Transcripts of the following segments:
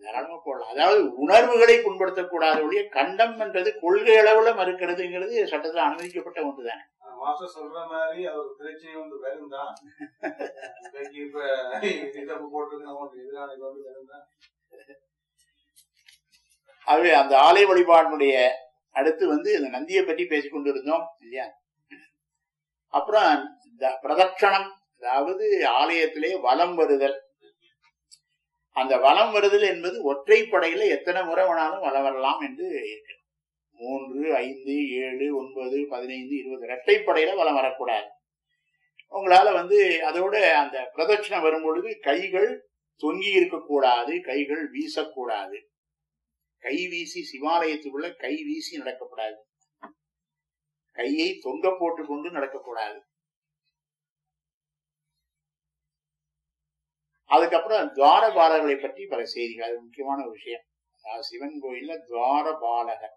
தாராளமா போடலாம் அதாவது உணர்வுகளை புண்படுத்தக்கூடாத ஒழிய கண்டம் என்றது கொள்கை அளவுல மறுக்கிறதுங்கிறது சட்டத்தில் அனுமதிக்கப்பட்ட ஒன்றுதான் மாஸ்டர் சொல்ற மாதிரி அவர் திருச்சி வந்து வெறும் தான் இன்னைக்கு இப்ப இதப்பு போட்டிருக்க எதிரான வந்து வெறும் தான் ஆகவே அந்த ஆலய வழிபாட்டினுடைய அடுத்து வந்து இந்த நந்தியை பற்றி பேசிக் கொண்டிருந்தோம் இல்லையா அப்புறம் இந்த பிரதட்சணம் அதாவது ஆலயத்திலே வலம் வருதல் அந்த வலம் வருதல் என்பது ஒற்றைப்படையில எத்தனை முறை வேணாலும் வலம் வரலாம் என்று இருக்கு மூன்று ஐந்து ஏழு ஒன்பது பதினைந்து இருபது இரட்டைப்படையில வலம் வரக்கூடாது உங்களால வந்து அதோட அந்த பிரதட்சணம் வரும் பொழுது கைகள் தொங்கி இருக்கக்கூடாது கைகள் வீசக்கூடாது கை வீசி சிவாலயத்துக்குள்ள கை வீசி நடக்கக்கூடாது கையை தொங்க போட்டு கொண்டு நடக்கக்கூடாது அதுக்கப்புறம் துவாரபாலகர்களை பற்றி பல செய்திகள் அது முக்கியமான ஒரு விஷயம் அதாவது சிவன் கோயில்ல துவாரபாலகர்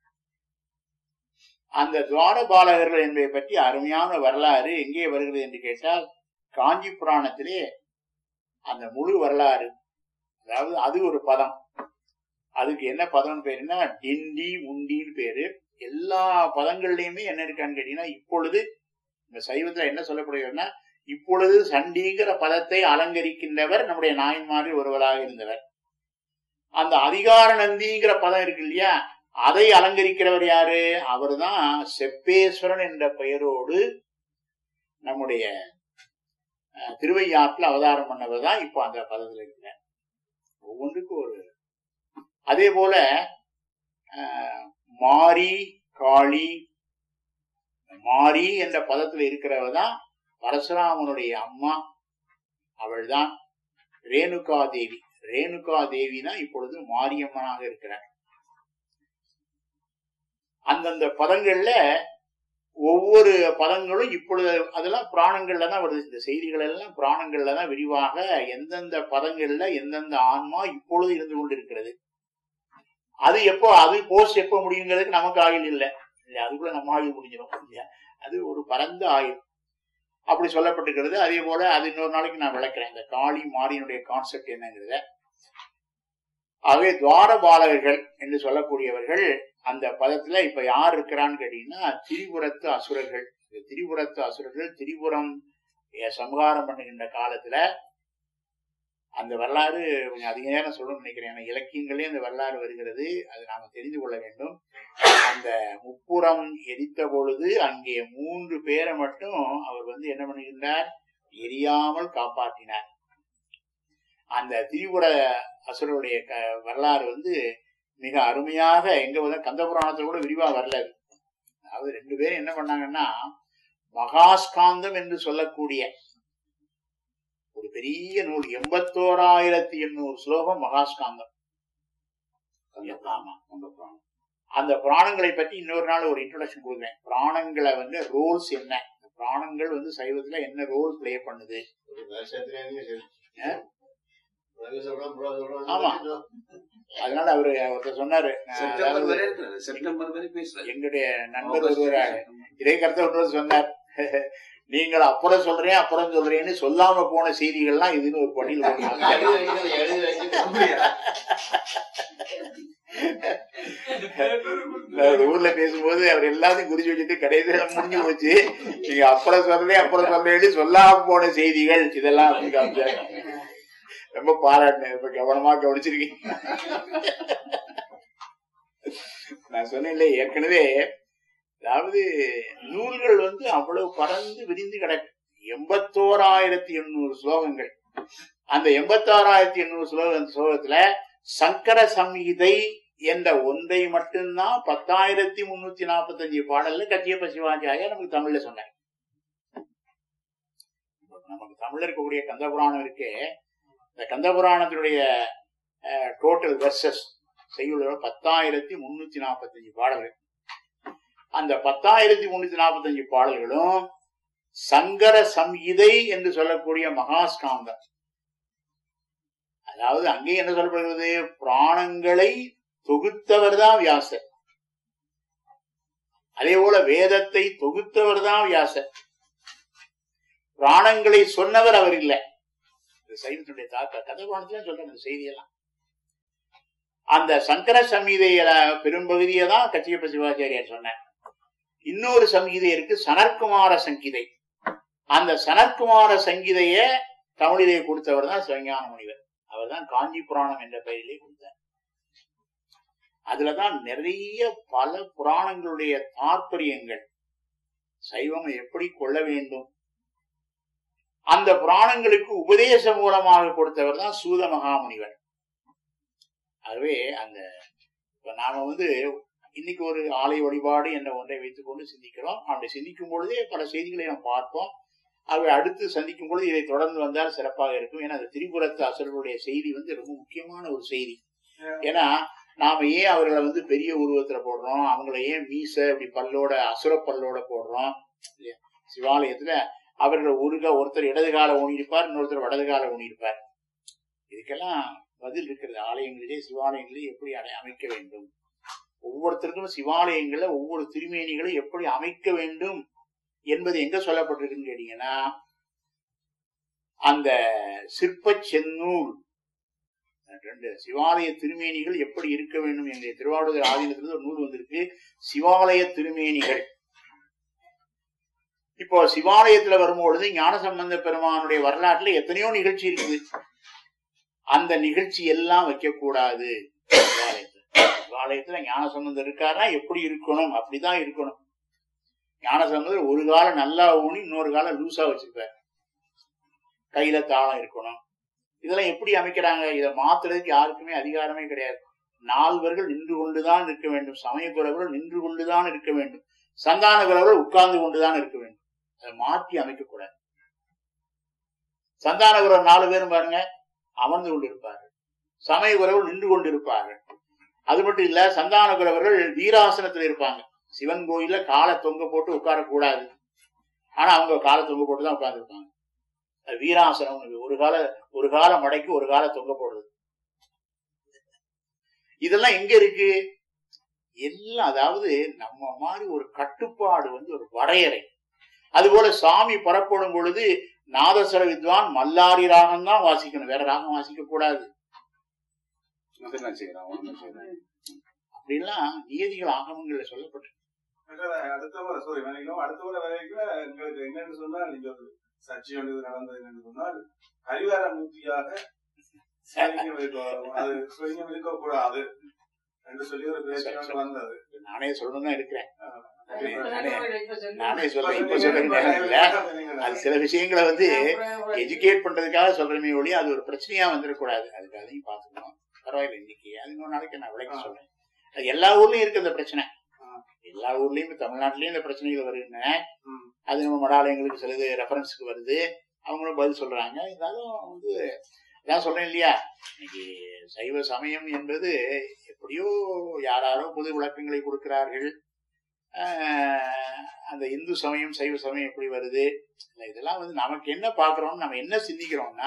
அந்த துவாரபாலகர்கள் என்பதை பற்றி அருமையான வரலாறு எங்கே வருகிறது என்று கேட்டால் காஞ்சி புராணத்திலே அந்த முழு வரலாறு அதாவது அது ஒரு பதம் அதுக்கு என்ன பதம் பேருன்னா டிண்டி முண்டின்னு பேரு எல்லா பதங்கள்லயுமே என்ன இருக்கான்னு கேட்டீங்கன்னா இப்பொழுது இந்த சைவத்துல என்ன சொல்லப்படுகிறதுனா இப்பொழுது சண்டிங்கிற பதத்தை அலங்கரிக்கின்றவர் நம்முடைய நாயன்மாரில் ஒருவராக இருந்தவர் அந்த அதிகார நந்திங்கிற பதம் இருக்கு இல்லையா அதை அலங்கரிக்கிறவர் யாரு அவர்தான் செப்பேஸ்வரன் என்ற பெயரோடு நம்முடைய அஹ், திருவையாற்றுல அவதாரம் பண்ணவர் தான் இப்போ அந்த பதத்துல இருக்கிறார் ஒவ்வொன்றுக்கும் ஒரு அதே போல அஹ், மாரி காளி மாரி என்ற பதத்துல இருக்கிறவ தான் பரசுராமனுடைய அம்மா அவள்தான் ரேணுகா தேவி ரேணுகா தேவி தான் இப்பொழுது மாரியம்மனாக இருக்கிறார் அந்தந்த பதங்கள்ல ஒவ்வொரு பதங்களும் இப்பொழுது அதெல்லாம் புராணங்கள்ல தான் வருது இந்த செய்திகள் எல்லாம் புராணங்கள்ல தான் விரிவாக எந்தெந்த பதங்கள்ல எந்தெந்த ஆன்மா இப்பொழுது இருந்து கொண்டிருக்கிறது அது எப்போ அது போஸ்ட் எப்போ முடியுங்கிறதுக்கு நமக்கு ஆயுள் இல்லை இல்லையா அதுக்குள்ள நம்ம ஆயுள் முடிஞ்சிடும் இல்லையா அது ஒரு பரந்த ஆயுள் அப்படி சொல்லப்பட்டிருக்கிறது அதே போல அது இன்னொரு நாளைக்கு நான் விளக்குறேன் இந்த காளி மாரியினுடைய கான்செப்ட் என்னங்கிறத ஆகவே துவாரபாலகர்கள் என்று சொல்லக்கூடியவர்கள் அந்த பதத்துல இப்ப யார் இருக்கிறான்னு கேட்டீங்கன்னா திரிபுரத்து அசுரர்கள் இந்த திரிபுரத்து அசுரர்கள் திரிபுரம் எ, சம்ஹாரம் பண்ணுகின்ற காலத்துல அந்த வரலாறு கொஞ்சம் அதிக நேரம் சொல்லணும்னு நினைக்கிறேன் ஏன்னா இலக்கியங்களே அந்த வரலாறு வருகிறது அது நாம தெரிந்து கொள்ள வேண்டும் அந்த முப்புறம் எரித்த பொழுது அங்கே மூன்று பேரை மட்டும் அவர் வந்து என்ன பண்ணுகின்றார் எரியாமல் காப்பாற்றினார் அந்த திரிபுர அசுரருடைய க வரலாறு வந்து மிக அருமையாக எங்க வந்து கந்த புராணத்துல கூட விரிவா வரல அது. அதாவது ரெண்டு பேரும் என்ன பண்ணாங்கன்னா மகாஸ்காந்தம் என்று சொல்லக்கூடிய ஒரு பெரிய நூல் எண்பத்தோராயிரத்தி எண்ணூறு ஸ்லோகம் மகாஸ்காந்தம் ஆமா அந்த புராணம் அந்த புராணங்களை பற்றி இன்னொரு நாள் ஒரு இன்ட்ரோடக்ஷன் கொடுக்குறேன் புராணங்களை வந்து ரோல்ஸ் என்ன இந்த புராணங்கள் வந்து சைவத்துல என்ன ரோல் ப்ளே பண்ணுது ஆமா. அதனால அவரு ஒருத்தர் சொன்னாரு நான் செப்டம்பர் அதாவது வரை இருக்கிறாரு செப்டம்பர் வரை பேசுறாரு எங்களுடைய நண்பர் ஒருவர் இதே கருத்தை ஒருவர் சொன்னார் நீங்கள் அப்புறம் சொல்றேன் அப்புறம் சொல்றேன்னு சொல்லாம போன செய்திகள்லாம் இதுன்னு ஒரு பட்டியல் போட்டாங்க நான் ஒரு ஊர்ல பேசும்போது அவர் எல்லாத்தையும் குறிச்சு வச்சுட்டு கடைசியில முடிஞ்சு போச்சு நீங்க அப்புறம் சொல்றேன் அப்புறம் சொல்றேன்னு சொல்லாம போன செய்திகள் இதெல்லாம் அப்படின்னு காமிச்சாங்க ரொம்ப பாராட்டினேன் இப்ப கவனமா கவனிச்சிருக்கீங்க நான் சொன்னேன்ல ஏற்கனவே அதாவது நூல்கள் வந்து அவ்வளவு பறந்து விரிந்து கிடக்கு எண்பத்தோராயிரத்தி எண்ணூறு ஸ்லோகங்கள் அந்த எண்பத்தாறாயிரத்தி எண்ணூறு ஸ்லோக ஸ்லோகத்துல சங்கர சம்ஹிதை என்ற ஒன்றை மட்டும்தான் பத்தாயிரத்தி முன்னூத்தி நாற்பத்தஞ்சு பாடல்ல கத்தியப்ப சிவாச்சாரியா நமக்கு தமிழ்ல சொன்னார் நமக்கு தமிழ்ல இருக்கக்கூடிய கந்தபுராணம் இருக்கே இந்த கந்தபுராணத்தினுடைய டோட்டல் வெர்சஸ் செய்யுள்ள பத்தாயிரத்தி முன்னூத்தி நாற்பத்தஞ்சு பாடல்கள் அந்த பத்தாயிரத்தி முன்னூத்தி நாற்பத்தஞ்சு பாடல்களும் சங்கர சம்ஹிதை என்று சொல்லக்கூடிய மகாஸ்காந்தம் அதாவது அங்கே என்ன சொல்லப்படுகிறது பிராணங்களை தொகுத்தவர் தான் வியாசர் அதே போல வேதத்தை தொகுத்தவர் தான் வியாசர் பிராணங்களை சொன்னவர் அவர் இல்லை இந்த சைவத்தினுடைய தாக்க கதை பாடத்துல சொல்றாங்க இந்த செய்தியெல்லாம் அந்த சங்கர சம்ஹிதையில பெரும்பகுதியை தான் கச்சியப்ப சிவாச்சாரியார் சொன்னார் இன்னொரு சங்கீதை இருக்கு சனற்குமார சங்கீதை அந்த சனற்குமார சங்கீதைய தமிழிலே கொடுத்தவர் தான் சிவஞான முனிவர் அவர் தான் காஞ்சி புராணம் என்ற பெயரிலே கொடுத்தார் அதுலதான் நிறைய பல புராணங்களுடைய தாற்பயங்கள் சைவம் எப்படி கொள்ள வேண்டும் அந்த புராணங்களுக்கு உபதேசம் மூலமாக கொடுத்தவர் தான் சூத மகாமுனிவர் ஆகவே அந்த இப்ப நாம வந்து இன்னைக்கு ஒரு ஆலய வழிபாடு என்ற ஒன்றை வைத்துக் கொண்டு சிந்திக்கிறோம் அப்படி சிந்திக்கும் பொழுதே பல செய்திகளை நாம் பார்ப்போம் அவை அடுத்து சந்திக்கும் பொழுது இதை தொடர்ந்து வந்தால் சிறப்பாக இருக்கும் ஏன்னா அந்த திரிபுரத்து அசுரர்களுடைய செய்தி வந்து ரொம்ப முக்கியமான ஒரு செய்தி ஏன்னா நாம ஏன் அவர்களை வந்து பெரிய உருவத்துல போடுறோம் அவங்கள ஏன் மீச இப்படி பல்லோட அசுர பல்லோட போடுறோம் இல்லையா? சிவாலயத்துல அவர்கள் ஒருக ஒருத்தர் இடது கால ஊனியிருப்பார் இன்னொருத்தர் வலது கால ஊனியிருப்பார் இதுக்கெல்லாம் பதில் இருக்கிறது ஆலயங்களிலே சிவாலயங்களிலே எப்படி அடை- அமைக்க வேண்டும் ஒவ்வொருத்தருக்கும் சிவாலயங்கள்ல ஒவ்வொரு திருமேனிகளை எப்படி அமைக்க வேண்டும் என்பது எங்க சொல்லப்பட்டிருக்குன்னு கேட்டீங்கன்னா அந்த சிற்ப செந்நூல் ரெண்டு சிவாலய திருமேனிகள் எப்படி இருக்க வேண்டும் என்ற திருவாவூர் ஆதீனத்திலிருந்து ஒரு நூல் வந்திருக்கு சிவாலய திருமேனிகள் இப்போ சிவாலயத்துல வரும்பொழுது ஞானசம்பந்த பெருமானுடைய வரலாற்றுல எத்தனையோ நிகழ்ச்சி இருக்குது அந்த நிகழ்ச்சி எல்லாம் வைக்க கூடாது சிவாலயத்துல சிவாலயத்துல ஞானசம்பந்தர் இருக்காருன்னா எப்படி இருக்கணும் அப்படிதான் இருக்கணும் ஞானசம்பந்தர் ஒரு காலம் நல்லா ஊனி இன்னொரு காலம் லூசா வச்சிருப்பார் கையில தாளம் இருக்கணும் இதெல்லாம் எப்படி அமைக்கிறாங்க இதை மாத்துறதுக்கு யாருக்குமே அதிகாரமே கிடையாது நால்வர்கள் நின்று கொண்டுதான் இருக்க வேண்டும் சமய குறவர்கள் நின்று கொண்டுதான் இருக்க வேண்டும் சந்தான குறவர்கள் உட்கார்ந்து கொண்டுதான் இருக்க வேண்டும் அதை மாற்றி அமைக்க கூடாது சந்தான குறவர் நாலு பேரும் பாருங்க அமர்ந்து கொண்டிருப்பார்கள் சமய குறவர் நின்று கொண்டிருப்பார்கள் அது மட்டும் இல்ல சந்தான குறவர்கள் வீராசனத்துல இருப்பாங்க சிவன் கோயில்ல காலை தொங்க போட்டு உட்காரக்கூடாது ஆனா அவங்க காலை தொங்க போட்டு தான் உட்கார்ந்துருப்பாங்க அது வீராசனம் ஒரு கால ஒரு கால மடக்கி ஒரு கால தொங்க போடுறது இதெல்லாம் எங்க இருக்கு எல்லாம் அதாவது நம்ம மாதிரி ஒரு கட்டுப்பாடு வந்து ஒரு வரையறை அதுபோல சாமி புறப்படும் பொழுது நாதஸ்வர வித்வான் மல்லாரி ராகம் தான் வாசிக்கணும் வேற ராகம் வாசிக்க கூடாது அதெல்லாம் செய்யறான் ஒண்ணும் செய்யறான் அப்படின்லாம் நியதிகள் ஆகமங்கள்ல சொல்லப்பட்டு அடுத்த முறை சாரி நினைக்கிறோம் அடுத்த முறை வரைக்கும் எங்களுக்கு என்னன்னு சொன்னால் நீங்க ஒரு சர்ச்சை ஒன்று நடந்தது என்னன்னு சொன்னால் ஹரிவார மூர்த்தியாக சிவலிங்கம் இருக்க- அது சிவலிங்கம் இருக்கக்கூடாது என்று சொல்லி ஒரு பிரச்சனை ஒன்று வந்தது நானே சொல்லணும் தான் இருக்கிறேன் நானே இப்ப நானே சொல்றேன் இப்ப சொல்றேன் அது சில விஷயங்களை வந்து எஜுகேட் பண்றதுக்காக சொல்றேமே ஒழிய அது ஒரு பிரச்சனையா வந்துடக்கூடாது அதுக்கு அதையும் பார்த்துக்கணும் பரவாயில்ல இன்னைக்கு அது இன்னொரு நாளைக்கு நான் விளக்கி சொல்றேன் அது எல்லா ஊர்லயும் இருக்கு அந்த பிரச்சனை ஆ. எல்லா ஊர்லயும் இப்ப தமிழ்நாட்டிலயும் இந்த பிரச்சனைகள் வருதுங்க ம். அது நம்ம மடாலயங்களுக்கு சிலது ரெஃபரன்ஸுக்கு வருது அவங்களும் பதில் சொல்றாங்க இருந்தாலும் வந்து அதான் சொல்றேன் இல்லையா இன்னைக்கு சைவ சமயம் என்பது எப்படியோ யாராரோ புது விளக்கங்களை கொடுக்கிறார்கள் ஆஹ் அந்த இந்து சமயம் சைவ சமயம் எப்படி வருது இல்ல இதெல்லாம் வந்து நமக்கு என்ன பாக்குறோம் நம்ம என்ன சிந்திக்கிறோம்னா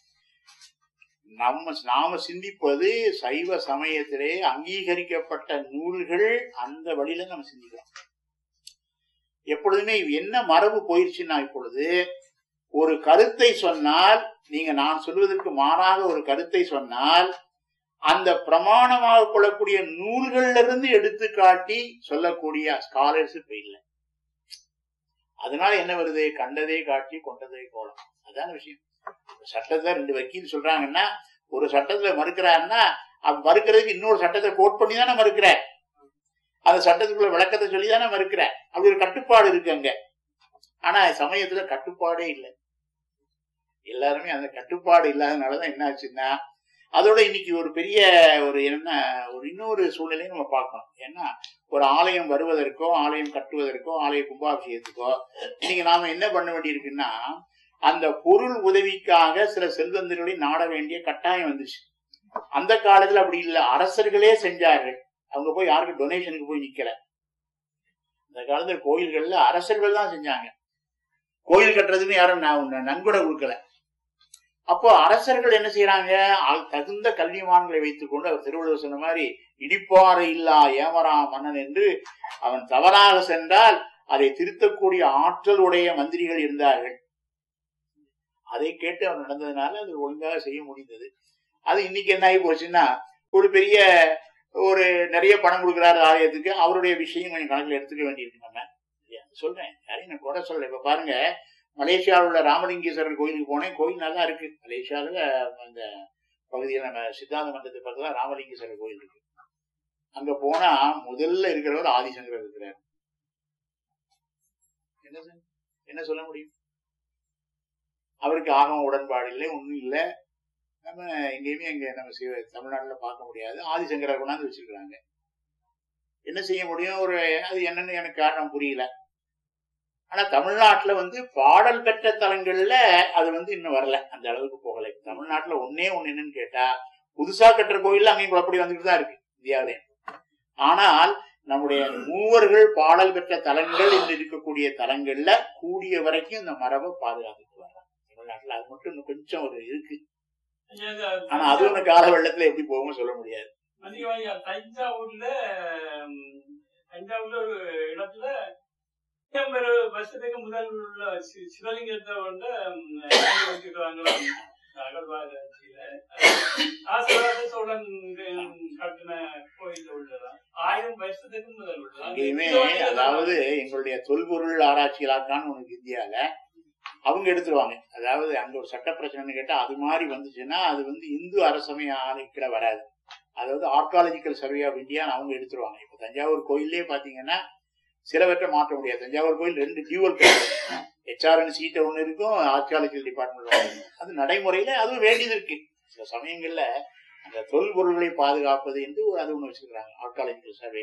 நம்ம நாம சிந்திப்பது சைவ சமயத்திலே அங்கீகரிக்கப்பட்ட நூல்கள் அந்த வழியில நம்ம சிந்திக்கிறோம் எப்பொழுதுமே என்ன மரபு போயிடுச்சுன்னா இப்பொழுது ஒரு கருத்தை சொன்னால் நீங்க நான் சொல்வதற்கு மாறாக ஒரு கருத்தை சொன்னால் அந்த பிரமாணமாக கொள்ளக்கூடிய நூல்கள்ல இருந்து எடுத்து காட்டி சொல்லக்கூடிய ஸ்காலர்ஸ் இப்ப இல்லை அதனால என்ன வருது கண்டதே காட்டி கொண்டதே கோலம் அதான் விஷயம் ஒரு சட்டத்தை ரெண்டு வக்கீல் சொல்றாங்கன்னா ஒரு சட்டத்துல மறுக்கிறாருன்னா அது மறுக்கிறதுக்கு இன்னொரு சட்டத்தை கோட் பண்ணி தானே மறுக்கிற அந்த சட்டத்துக்குள்ள விளக்கத்தை சொல்லி தானே மறுக்கிற அப்படி ஒரு கட்டுப்பாடு இருக்கு அங்க ஆனா சமயத்துல கட்டுப்பாடே இல்லை எல்லாருமே அந்த கட்டுப்பாடு இல்லாதனாலதான் என்ன ஆச்சுன்னா அதோட இன்னைக்கு ஒரு பெரிய ஒரு என்ன ஒரு இன்னொரு சூழ்நிலையை நம்ம பார்க்கணும் ஏன்னா ஒரு ஆலயம் வருவதற்கோ ஆலயம் கட்டுவதற்கோ ஆலய கும்பாபிஷேகத்துக்கோ இன்னைக்கு நாம என்ன பண்ண வேண்டியிருக்குன்னா அந்த பொருள் உதவிக்காக சில செல்வந்தர்களை நாட வேண்டிய கட்டாயம் வந்துச்சு அந்த காலத்துல அப்படி இல்லை அரசர்களே செஞ்சார்கள் அவங்க போய் யாருக்கும் டொனேஷனுக்கு போய் நிக்கல அந்த காலத்துல கோயில்கள்ல அரசர்கள் தான் செஞ்சாங்க கோயில் கட்டுறதுன்னு யாரும் ந- நன்கொடை கொடுக்கல அப்போ அரசர்கள் என்ன செய்யறாங்க ஆள் தகுந்த கல்விமான்களை வைத்துக் கொண்டு அவர் திருவள்ளுவர் சொன்ன மாதிரி இடிப்பாறு இல்லா ஏமரா மன்னன் என்று அவன் தவறாக சென்றால் அதை திருத்தக்கூடிய ஆற்றல் உடைய மந்திரிகள் இருந்தார்கள் அதை கேட்டு அவன் நடந்ததுனால அது ஒழுங்காக செய்ய முடிந்தது அது இன்னைக்கு என்ன ஆகி போச்சுன்னா ஒரு பெரிய ஒரு நிறைய பணம் கொடுக்குறாரு ஆலயத்துக்கு அவருடைய விஷயம் கொஞ்சம் கணக்கில் எடுத்துக்க வேண்டியிருக்கு நம்ம இல்லையா? சொல்றேன் யாரையும் நான் குறை சொல்லல இப்ப பாருங்க மலேசியாவில் உள்ள ராமலிங்கேஸ்வரர் கோயிலுக்கு போனேன் கோயில் நல்லா இருக்கு மலேசியாவில் அந்த பகுதியில் நம்ம சித்தாந்த மண்டலத்துக்கு பக்கத்துல ராமலிங்கேஸ்வரர் கோயில் இருக்கு அங்க போனா முதல்ல இருக்கிறவர் ஆதிசங்கரர் இருக்கிறார் என்ன சொல்- என்ன சொல்ல முடியும் அவருக்கு ஆகம உடன்பாடு இல்லை ஒண்ணும் இல்லை நம்ம எங்கேயுமே அங்க நம்ம சிவ- தமிழ்நாட்டுல பார்க்க முடியாது ஆதிசங்கரர் கொண்டாந்து வச்சிருக்கிறாங்க என்ன செய்ய முடியும் ஒரு அது என்னன்னு எனக்கு காரணம் புரியல ஆனா தமிழ்நாட்டுல வந்து பாடல் பெற்ற தலங்கள்ல அது வந்து இன்னும் வரல அந்த அளவுக்கு போகல தமிழ்நாட்டுல ஒன்னே ஒண்ணு என்னன்னு கேட்டா புதுசா கட்டுற கோயில்ல அங்கேயும் குழப்படி வந்துட்டு தான் இருக்கு இந்தியாவிலே ஆனால் நம்முடைய மூவர்கள் பாடல் பெற்ற தலங்கள் என்று இருக்கக்கூடிய தலங்கள்ல கூடிய வரைக்கும் இந்த மரபை பாதுகாத்துட்டு வர்றாங்க தமிழ்நாட்டுல அது மட்டும் இன்னும் கொஞ்சம் ஒரு இருக்கு ஆனா அது ஒண்ணு கால வெள்ளத்துல எப்படி போகும்னு சொல்ல முடியாது அதிகமாக தஞ்சாவூர்ல ம், தஞ்சாவூர்ல ஒரு இடத்துல ஐம்பது வருஷத்துக்கு முதல் உள்ள சி- சிவலிங்கத்தை வந்து ம், வச்சுக்கிறாங்களாம் அகழ்வாராய்ச்சியில ஆசீர்வாத சோழன் கட்டின கோயில் உள்ளதா ஆயிரம் வருஷத்துக்கு முதல் உள்ளதா அங்கேயுமே அதாவது எங்களுடைய தொல்பொருள் ஆராய்ச்சிகளாக்கான்னு உனக்கு இந்தியால அவங்க எடுத்துருவாங்க அதாவது அங்க ஒரு சட்ட பிரச்சனைன்னு கேட்டா அது மாதிரி வந்துச்சுன்னா அது வந்து இந்து அரசமைய ஆணைக்கிட வராது அதாவது ஆர்காலஜிக்கல் சர்வே ஆஃப் இந்தியான்னு அவங்க எடுத்துருவாங்க இப்ப தஞ்சாவூர் கோயிலே பாத்தீங்கன்னா சிலவற்றை மாற்ற முடியாது தஞ்சாவூர் கோயில் ரெண்டு டியூவல் ஹெச்ஆர்என் சீட்டை ஒண்ணு இருக்கும் ஆர்கியாலஜிக்கல் டிபார்ட்மெண்ட் ஒண்ணு இருக்கும். அது நடைமுறையில அதுவும் வேண்டியது இருக்கு சில சமயங்கள்ல அந்த தொல்பொருள்களை பாதுகாப்பது என்று ஒரு அது ஒண்ணு வச்சிருக்காங்க ஆர்காலஜிக்கல் சர்வே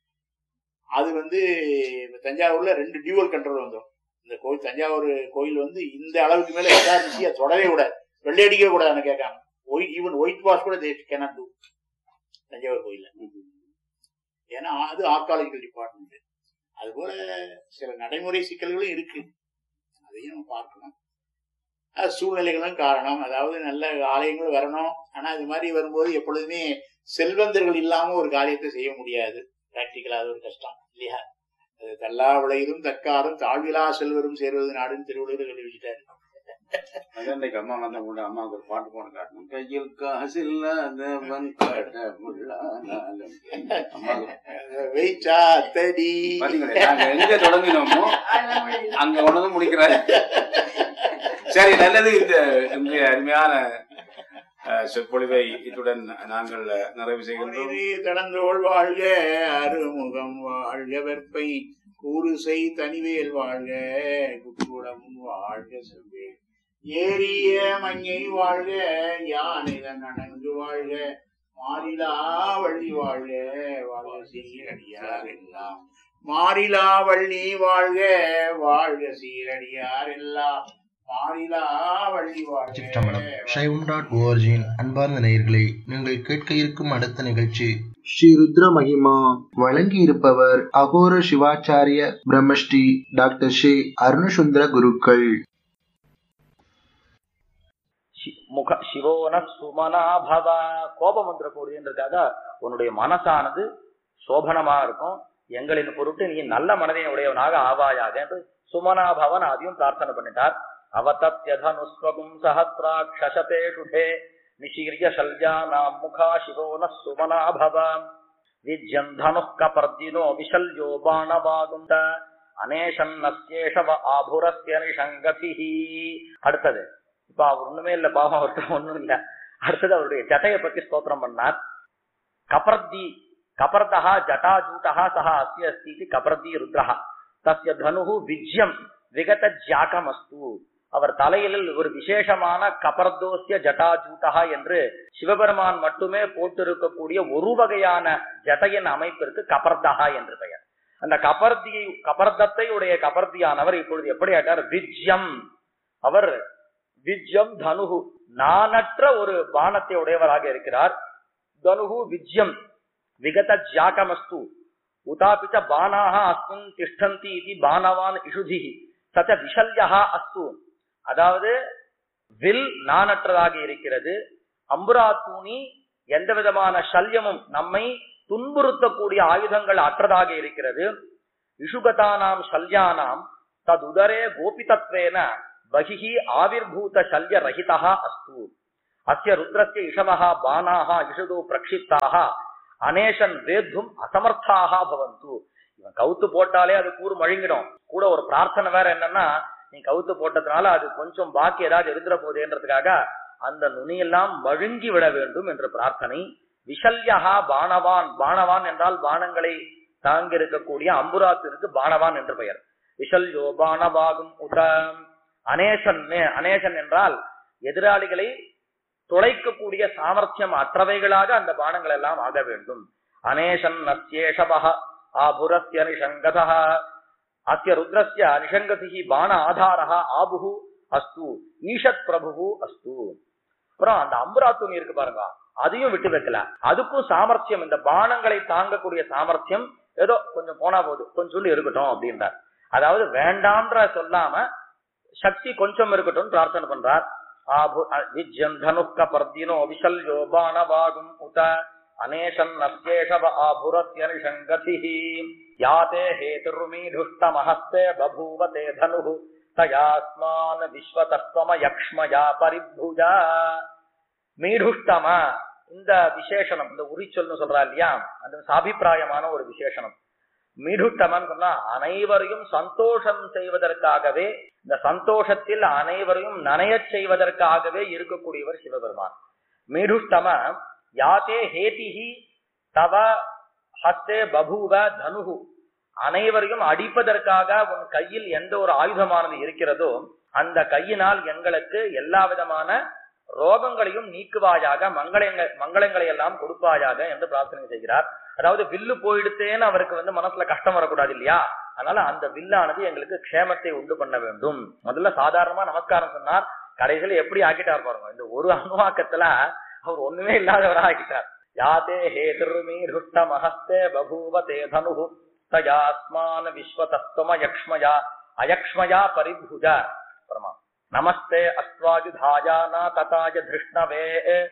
அது வந்து இப்ப தஞ்சாவூர்ல ரெண்டு டியூவல் கண்ட்ரோல் வந்துடும் இந்த கோயில் தஞ்சாவூர் கோயில் வந்து இந்த அளவுக்கு மேல எஸ்ஆர்பிசியா தொடவே கூடாது வெள்ளை அடிக்க கூடாதுன்னு கேட்காம ஒயிட் ஈவன் ஒயிட் வாஷ் கூட தே கேனாட் டூ தஞ்சாவூர் கோயில்ல ஏன்னா அது ஆர்காலஜிக்கல் டிபார்ட்மெண்ட் அதுபோல சில நடைமுறை சிக்கல்களும் இருக்கு அதையும் நம்ம பார்க்கணும் அது சூழ்நிலைகளும் காரணம் அதாவது நல்ல ஆலயங்கள் வரணும் ஆனா இது மாதிரி வரும்போது எப்பொழுதுமே செல்வந்தர்கள் இல்லாம ஒரு காரியத்தை செய்ய முடியாது பிராக்டிக்கலா அது ஒரு கஷ்டம் இல்லையா அது தல்லா விளையிலும் தக்காரும் தாழ்விலா செல்வரும் சேர்வது நாடுன்னு திருவள்ளுவர் சொல்லி வச்சுட்டாரு அதான் இன்னைக்கு அம்மா வந்த கூட அம்மாவுக்கு ஒரு பாட்டு போன காட்டணும் கையில் காசில்லாதவன் காட்ட முள்ளானாலும் அம்மாவுக்கு வெயிச்சா தடி பாத்தீங்களா நாங்க எங்க தொடங்கினோமோ அங்க கொண்டு வந்து முடிக்கிறாரு சரி நல்லது இந்த இன்றைய அருமையான அஹ், சொற்பொழிவை இத்துடன் நாங்கள் நிறைவு செய்கின்றோம் பொன்னிறி தடந்தோள் வாழ்க அருமுகம் வாழ்க வெற்பை கூறுசை தனிவேல் வாழ்க குக்குடம் வாழ்க செவ்வே ஏரிய மஞ்சை வாழ்க யானிதன் அணங்கு வாழ்க மாறிலா வள்ளி வாழ்க வாழ்க சீரடியார் எல்லாம் மாறிலா வள்ளி வாழ்க வாழ்க சீரடியார் எல்லாம் மாறிலா வள்ளி வாழ்க சிற்றம்பலம் ஷைவம் டாட் ஓஆர்ஜியின் அன்பார்ந்த நேயர்களே நீங்கள் கேட்க இருக்கும் அடுத்த நிகழ்ச்சி ஸ்ரீ ருத்ர மகிமா வழங்கி இருப்பவர் அகோர சிவாச்சாரிய பிரம்மஸ்ரீ டாக்டர் ஸ்ரீ அருணசுந்தர குருக்கள் சி- முக சிவோன சுமனா பவ கோபம் வந்துடக்கூடியதுன்றதுக்காக உன்னுடைய மனசானது சோபனமா இருக்கும் எங்களின் பொருட்டு நீ நல்ல மனதை உடையவனாக ஆவாயாக என்று சுமனா பவன் அதையும் பிரார்த்தனை பண்ணிட்டார் அவதத்யதனுஸ்வகும் சஹத்ராட்சசதே சுடே நிஷீரிய சல்யானாம் முகா சிவோன சுமனா பவ விஜ்யம் தனு கபர்தினோ விஷல்யோ பாணவாகுண்ட அனேஷன்னஸ்யேஷவ ஆபுரஸ்ய நிஷங்கதிஹி அடுத்தது இப்ப அவர் ஒண்ணுமே இல்ல பாவம் அவர்கிட்ட ஒண்ணும் இல்ல அடுத்தது அவருடைய ஜட்டையை பத்தி ஸ்தோத்திரம் பண்ணார் கபர்தி கபர்தா ஜட்டாஜூட்டா சஹா அஸ்ய அஸ்தி இது கபர்தி ருத்ரஹா தஸ்ய தனுஹு விஜ்யம் விகத ஜாக்கமஸ்து அவர் தலையில் ஒரு விசேஷமான கபர்தோசிய ஜட்டாஜூட்டா என்று சிவபெருமான் மட்டுமே போட்டிருக்கக்கூடிய ஒரு வகையான ஜட்டையின் அமைப்பிற்கு கபர்தஹா என்று பெயர் அந்த கபர்தி கபர்தத்தை உடைய கபர்தியானவர் இப்பொழுது எப்படி ஆட்டார் விஜ்யம் அவர் விஜ்யம் தனுகு நானற்ற ஒரு பானத்தை உடையவராக இருக்கிறார் தனுகு விஜ்யம் விகத ஜாக்கமஸ்து உதாபிச்ச பானாக அஸ்மின் திஷ்டந்தி இது பானவான் இஷுதி சச்ச விஷல்யா அஸ்து அதாவது வில் நானற்றதாக இருக்கிறது அம்புராத்தூணி எந்த விதமான சல்யமும் நம்மை துன்புறுத்தக்கூடிய ஆயுதங்கள் அற்றதாக இருக்கிறது இஷுகதானாம் சல்யானாம் ததுதரே கோபிதத்வேன பகிஹி ஆவிர்பூத சல்ய ரஹிதா அஸ்து அஸ்ய ருத்ரஸ்ய இஷவஹா பானாக இஷுது பிரக்ஷிப்தாக அனேஷன் வேத்தும் அசமர்த்தாக பவந்து இவன் கவுத்து போட்டாலே அது கூறு மழுங்கிடும் கூட ஒரு பிரார்த்தனை வேற என்னன்னா நீ கவுத்து போட்டதுனால அது கொஞ்சம் பாக்கி ஏதாவது இருந்துற போதேன்றதுக்காக அந்த நுனியெல்லாம் மழுங்கி விட வேண்டும் என்ற பிரார்த்தனை விஷல்யஹா பானவான் பானவான் என்றால் பானங்களை தாங்கி இருக்கக்கூடிய அம்புராத்திற்கு பானவான் என்று பெயர் விஷல்யோ பானவாகும் உத அனேசன் அனேசன் என்றால் எதிராளிகளை துளைக்கக்கூடிய சாமர்த்தியம் அற்றவைகளாக அந்த பானங்கள் எல்லாம் ஆக வேண்டும் அனேஷன் நஸ்யேஷபக ஆபுரஸ்ய நிஷங்கதா அஸ்ய ருத்ரஸ்ய நிஷங்கதிஹி பான ஆதாரஹ ஆபுஹு அஸ்து ஈஷத் பிரபுஹு அஸ்து அப்புறம் அந்த அம்புரா துணி இருக்கு பாருங்க அதையும் விட்டு வைக்கல அதுக்கும் சாமர்த்தியம் இந்த பானங்களை தாங்கக்கூடிய சாமர்த்தியம் ஏதோ கொஞ்சம் போனா போகுது கொஞ்சம் சொல்லி இருக்கட்டும் அப்படின்றார் அதாவது வேண்டாம்ன்ற சொல்லாம சக்தி கொஞ்சம் இருக்கட்டும் பிரார்த்தனை பண்றார் ஆபு விஜ்யம் தனுக்க பர்தினோ விசல்யோ பானவாகும் உத அனேஷன் அஸ்யேஷவ ஆபுரஸ்ய நிஷங்கதிஹி யாதே ஹேதுர்மீதுஷ்டமஹஸ்தே பபூவ தே தனுஹு தயாஸ்மான் விஸ்வதஸ்வம யக்ஷ்மயா பரிபுஜா மீடுஷ்டம இந்த விசேஷனம் இந்த உரிச்சொல்னு சொல்றா இல்லையா அது சாபிப்பிராயமான ஒரு விசேஷனம் மீடுஷ்டமன்னு சொன்னா அனைவரையும் சந்தோஷம் செய்வதற்காகவே இந்த சந்தோஷத்தில் அனைவரையும் நனையச் செய்வதற்காகவே இருக்கக்கூடியவர் சிவபெருமான் மீடுஷ்டம யாத்தே ஹேதிஹி தவ ஹஸ்தே பபூவ தனுகு அனைவரையும் அடிப்பதற்காக உன் கையில் எந்த ஒரு ஆயுதமானது இருக்கிறதோ அந்த கையினால் எங்களுக்கு எல்லா விதமான ரோகங்களையும் நீக்குவாயாக மங்களங்க மங்களங்களை எல்லாம் கொடுப்பாயாக என்று பிரார்த்தனை செய்கிறார் அதாவது வில்லு போயிடுத்தேன்னு அவருக்கு வந்து மனசுல கஷ்டம் வரக்கூடாது இல்லையா அதனால அந்த வில்லானது எங்களுக்கு க்ஷேமத்தை உண்டு பண்ண வேண்டும் முதல்ல சாதாரணமா நமஸ்காரம் சொன்னார் கடைசியில எப்படி ஆக்கிட்டார் பாருங்க இந்த ஒரு அணுவாக்கத்துல அவர் ஒண்ணுமே இல்லாதவரா ஆக்கிட்டார் யாதே ஹேதுர்மீருஷ்ட மஹஸ்தே பபூவ தே தனுகு தயாஸ்மான விஸ்வதஸ்தம யக்ஷ்மயா அயக்ஷ்மயா பரிபுஜ பரமா நமஸ்தே அஸ்வாஜுதாயானா ததாய திருஷ்ணவே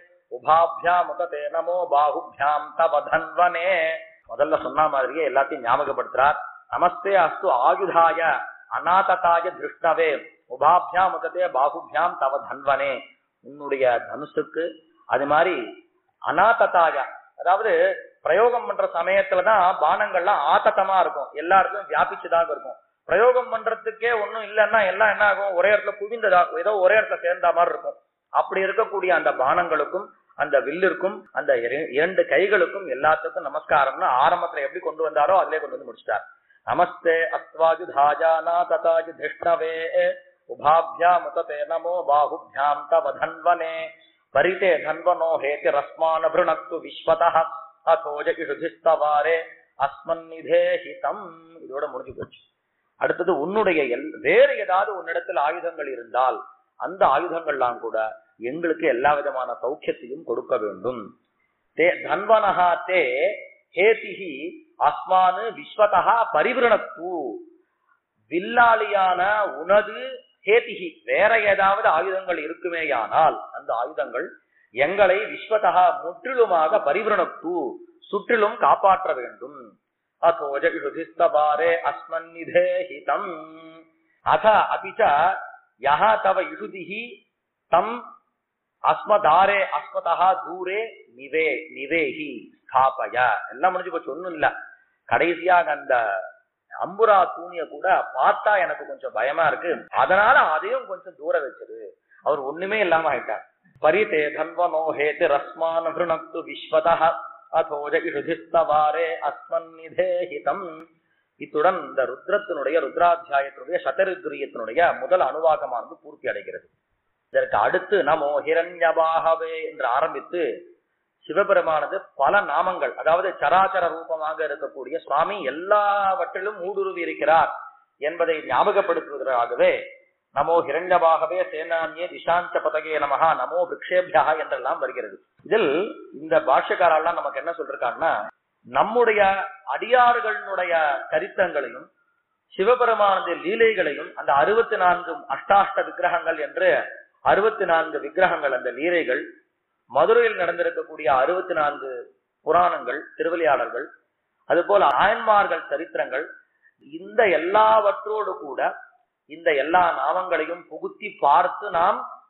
உபாபியாமுதே நமோ பாகுபியாம் தவ தன்வனே முதல்ல சொன்ன மாதிரியே எல்லாத்தையும் ஞாபகப்படுத்துறார் நமஸ்தே அஸ்து ஆயுதாய அநாததாய திருஷ்ணவே உபாபியாமுதே பாகுபியாம் தவ தன்வனே உன்னுடைய தனுசுக்கு அது மாதிரி அநாததாய அதாவது பிரயோகம் பண்ற சமயத்துலதான் பானங்கள்லாம் ஆத்தத்தமா இருக்கும் எல்லாருக்கும் வியாபிச்சுதாக இருக்கும் பிரயோகம் பண்றதுக்கே ஒண்ணும் இல்லைன்னா எல்லாம் என்ன ஆகும் ஒரே இடத்துல குவிந்ததா ஏதோ ஒரே இடத்துல சேர்ந்த மாதிரி இருக்கும் அப்படி இருக்கக்கூடிய அந்த பானங்களுக்கும் அந்த வில்லிற்கும் அந்த இரண்டு கைகளுக்கும் எல்லாத்துக்கும் நமஸ்காரம்னு ஆரம்பத்துல எப்படி கொண்டு வந்தாரோ அதிலே கொண்டு வந்து முடிச்சிட்டார் நமஸ்தே அஸ்வாஜு தாஜானா ததாஜு திருஷ்ணவே உபாபியா முததே நமோ பாகுபியாம் தவ தன்வனே பரிதே தன்வனோ ஹேதி ரஸ்மான பிருணக்து விஸ்வதः அதோஜ இஷுதிஸ்தவாரே அஸ்மன்னிதே ஹிதம் இதோட முடிஞ்சு போச்சு அடுத்தது உன்னுடைய எல் வேறு ஏதாவது உன்னிடத்தில் ஆயுதங்கள் இருந்தால் அந்த ஆயுதங்கள்லாம் கூட எங்களுக்கு எல்லா விதமான சௌக்கியத்தையும் கொடுக்க வேண்டும் தே தன்வனஹா தே ஹேதிஹி அஸ்மானு விஸ்வதா பரிவிரணத்து வில்லாளியான உனது ஹேதிகி வேற ஏதாவது ஆயுதங்கள் இருக்குமேயானால் அந்த ஆயுதங்கள் எங்களை விஸ்வதா முற்றிலுமாக பரிவிரணத்து சுற்றிலும் காப்பாற்ற வேண்டும் அத்தோஜ இஷுதிஸ்தபாரே அஸ்மன்னிதே ஹிதம் அத அபிச்ச யஹ தவ இஷுதிஹி தம் அஸ்மதாரே அஸ்மதா தூரே நிவே நிவேஹி ஸ்தாபய எல்லாம் முடிஞ்சு போச்சு ஒண்ணும் இல்ல கடைசியாக அந்த அம்புரா தூணிய கூட பார்த்தா எனக்கு கொஞ்சம் பயமா இருக்கு அதனால அதையும் கொஞ்சம் தூர வச்சது அவர் ஒண்ணுமே இல்லாம ஆயிட்டார் பரிதே தன்வனோ ஹேத்து ரஸ்மான விருணக்து விஸ்வதா அதோஜ இஷுதிஸ்தவாரே அஸ்மன்னிதே ஹிதம் இத்துடன் இந்த ருத்ரத்தினுடைய ருத்ராத்தியாயத்தினுடைய சதருத்ரியத்தினுடைய முதல் அணுவாகமானது பூர்த்தி அடைகிறது இதற்கு அடுத்து நமோ ஹிரண்யபாகவே என்று ஆரம்பித்து சிவபெருமானது பல நாமங்கள் அதாவது சராச்சர ரூபமாக இருக்கக்கூடிய சுவாமி எல்லாவற்றிலும் ஊடுருவி இருக்கிறார் என்பதை ஞாபகப்படுத்துவதற்காகவே நமோ ஹிரண்யபாகவே சேனானியே திசாந்த பதகே நமகா நமோ விக்ஷேபியா என்றெல்லாம் வருகிறது இதில் இந்த பாஷ்யக்காரெல்லாம் நமக்கு என்ன சொல்றாங்கன்னா நம்முடைய அடியார்களுடைய சரித்திரங்களையும் சிவபெருமானது லீலைகளையும் அந்த அறுபத்தி நான்கு அஷ்டாஷ்ட விக்கிரகங்கள் என்று அறுபத்தி நான்கு விக்கிரகங்கள் அந்த லீலைகள் மதுரையில் நடந்திருக்கக்கூடிய அறுபத்தி நான்கு புராணங்கள் திருவிளையாடல்கள் அதுபோல ஆயன்மார்கள் சரித்திரங்கள் இந்த எல்லாவற்றோடு கூட இந்த எல்லா நாமங்களையும் புகுத்தி பார்த்து நாம்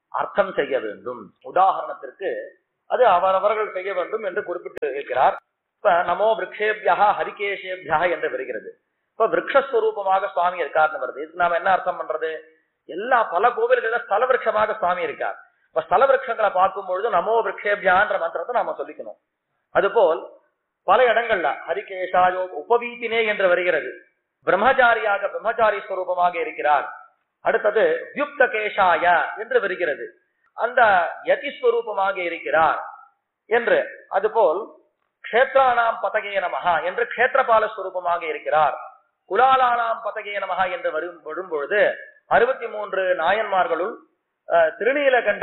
அர்த்தம் செய்ய வேண்டும் உதாரணத்திற்கு அது அவரவர்கள் செய்ய வேண்டும் என்று குறிப்பிட்டு இருக்கிறார் இப்ப நமோ விரக்ஷேபியா ஹரிகேஷேபியா என்று வருகிறது இப்ப விரக்ஷஸ்வரூபமாக சுவாமி இருக்காருன்னு வருது இதுக்கு நாம என்ன அர்த்தம் பண்றது எல்லா பல கோவில்கள்ல ஸ்தல விரக்ஷமாக சுவாமி இருக்கார் இப்ப ஸ்தல விரக்ஷங்களை பார்க்கும் பொழுது நமோ விரக்ஷேபியான்ற மந்திரத்தை நாம சொல்லிக்கணும் அதுபோல் பல இடங்கள்ல ஹரிகேஷாயோ உபவீத்தினே என்று வருகிறது பிரம்மச்சாரியாக பிரம்மச்சாரி ஸ்வரூபமாக இருக்கிறார் அடுத்தது வியுக்த கேஷாய என்று வருகிறது அந்த யதி ஸ்வரூபமாக இருக்கிறார் என்று அதுபோல் க்ஷேத்ரானாம் பதகே நமஹா என்று க்ஷேத்திரபால ஸ்வரூபமாக இருக்கிறார் குலாலானாம் பதகே நமஹா என்று வரும் வரும் பொழுது அறுபத்தி மூன்று நாயன்மார்களுள் அஹ், திருநீலகண்ட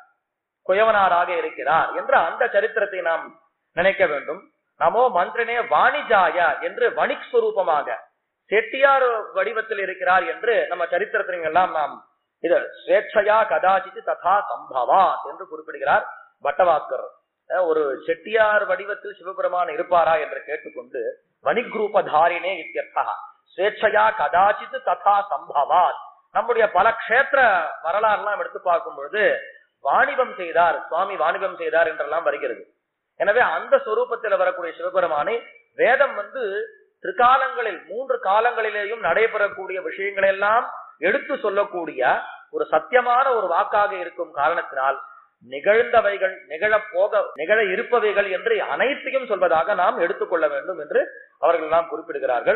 குயவனாராக இருக்கிறார் என்ற அந்த சரித்திரத்தை நாம் நினைக்க வேண்டும் நமோ மந்திரனே வாணிஜாய என்று வணிக் ஸ்வரூபமாக செட்டியார் வடிவத்தில் இருக்கிறார் என்று நம்ம சரித்திரத்தின் எல்லாம் நாம் இது ஸ்வேட்சையா கதாச்சித் ததா சம்பவாத் என்று குறிப்பிடுகிறார் பட்டவாக்கர் அஹ் ஒரு செட்டியார் வடிவத்தில் சிவபெருமான் இருப்பாரா என்று கேட்டுக்கொண்டு வணிக்ரூபதாரினே இத்தியர்த்தா ஸ்வேட்சையா கதாச்சித் ததா சம்பவாத் நம்முடைய பல க்ஷேத்திர வரலாறுலாம் எடுத்து பார்க்கும் பொழுது வாணிபம் செய்தார் சுவாமி வாணிபம் செய்தார் என்றெல்லாம் வருகிறது எனவே அந்த சொரூபத்தில் வரக்கூடிய சிவபெருமானை வேதம் வந்து திரிகாலங்களில் மூன்று காலங்களிலேயும் நடைபெறக்கூடிய விஷயங்களை எல்லாம் எடுத்து சொல்லக்கூடிய ஒரு சத்தியமான ஒரு வாக்காக இருக்கும் காரணத்தினால் நிகழ்ந்தவைகள் நிகழப் போக நிகழ இருப்பவைகள் என்று அனைத்தையும் சொல்வதாக நாம் எடுத்துக்கொள்ள வேண்டும் என்று அவர்கள் எல்லாம் குறிப்பிடுகிறார்கள்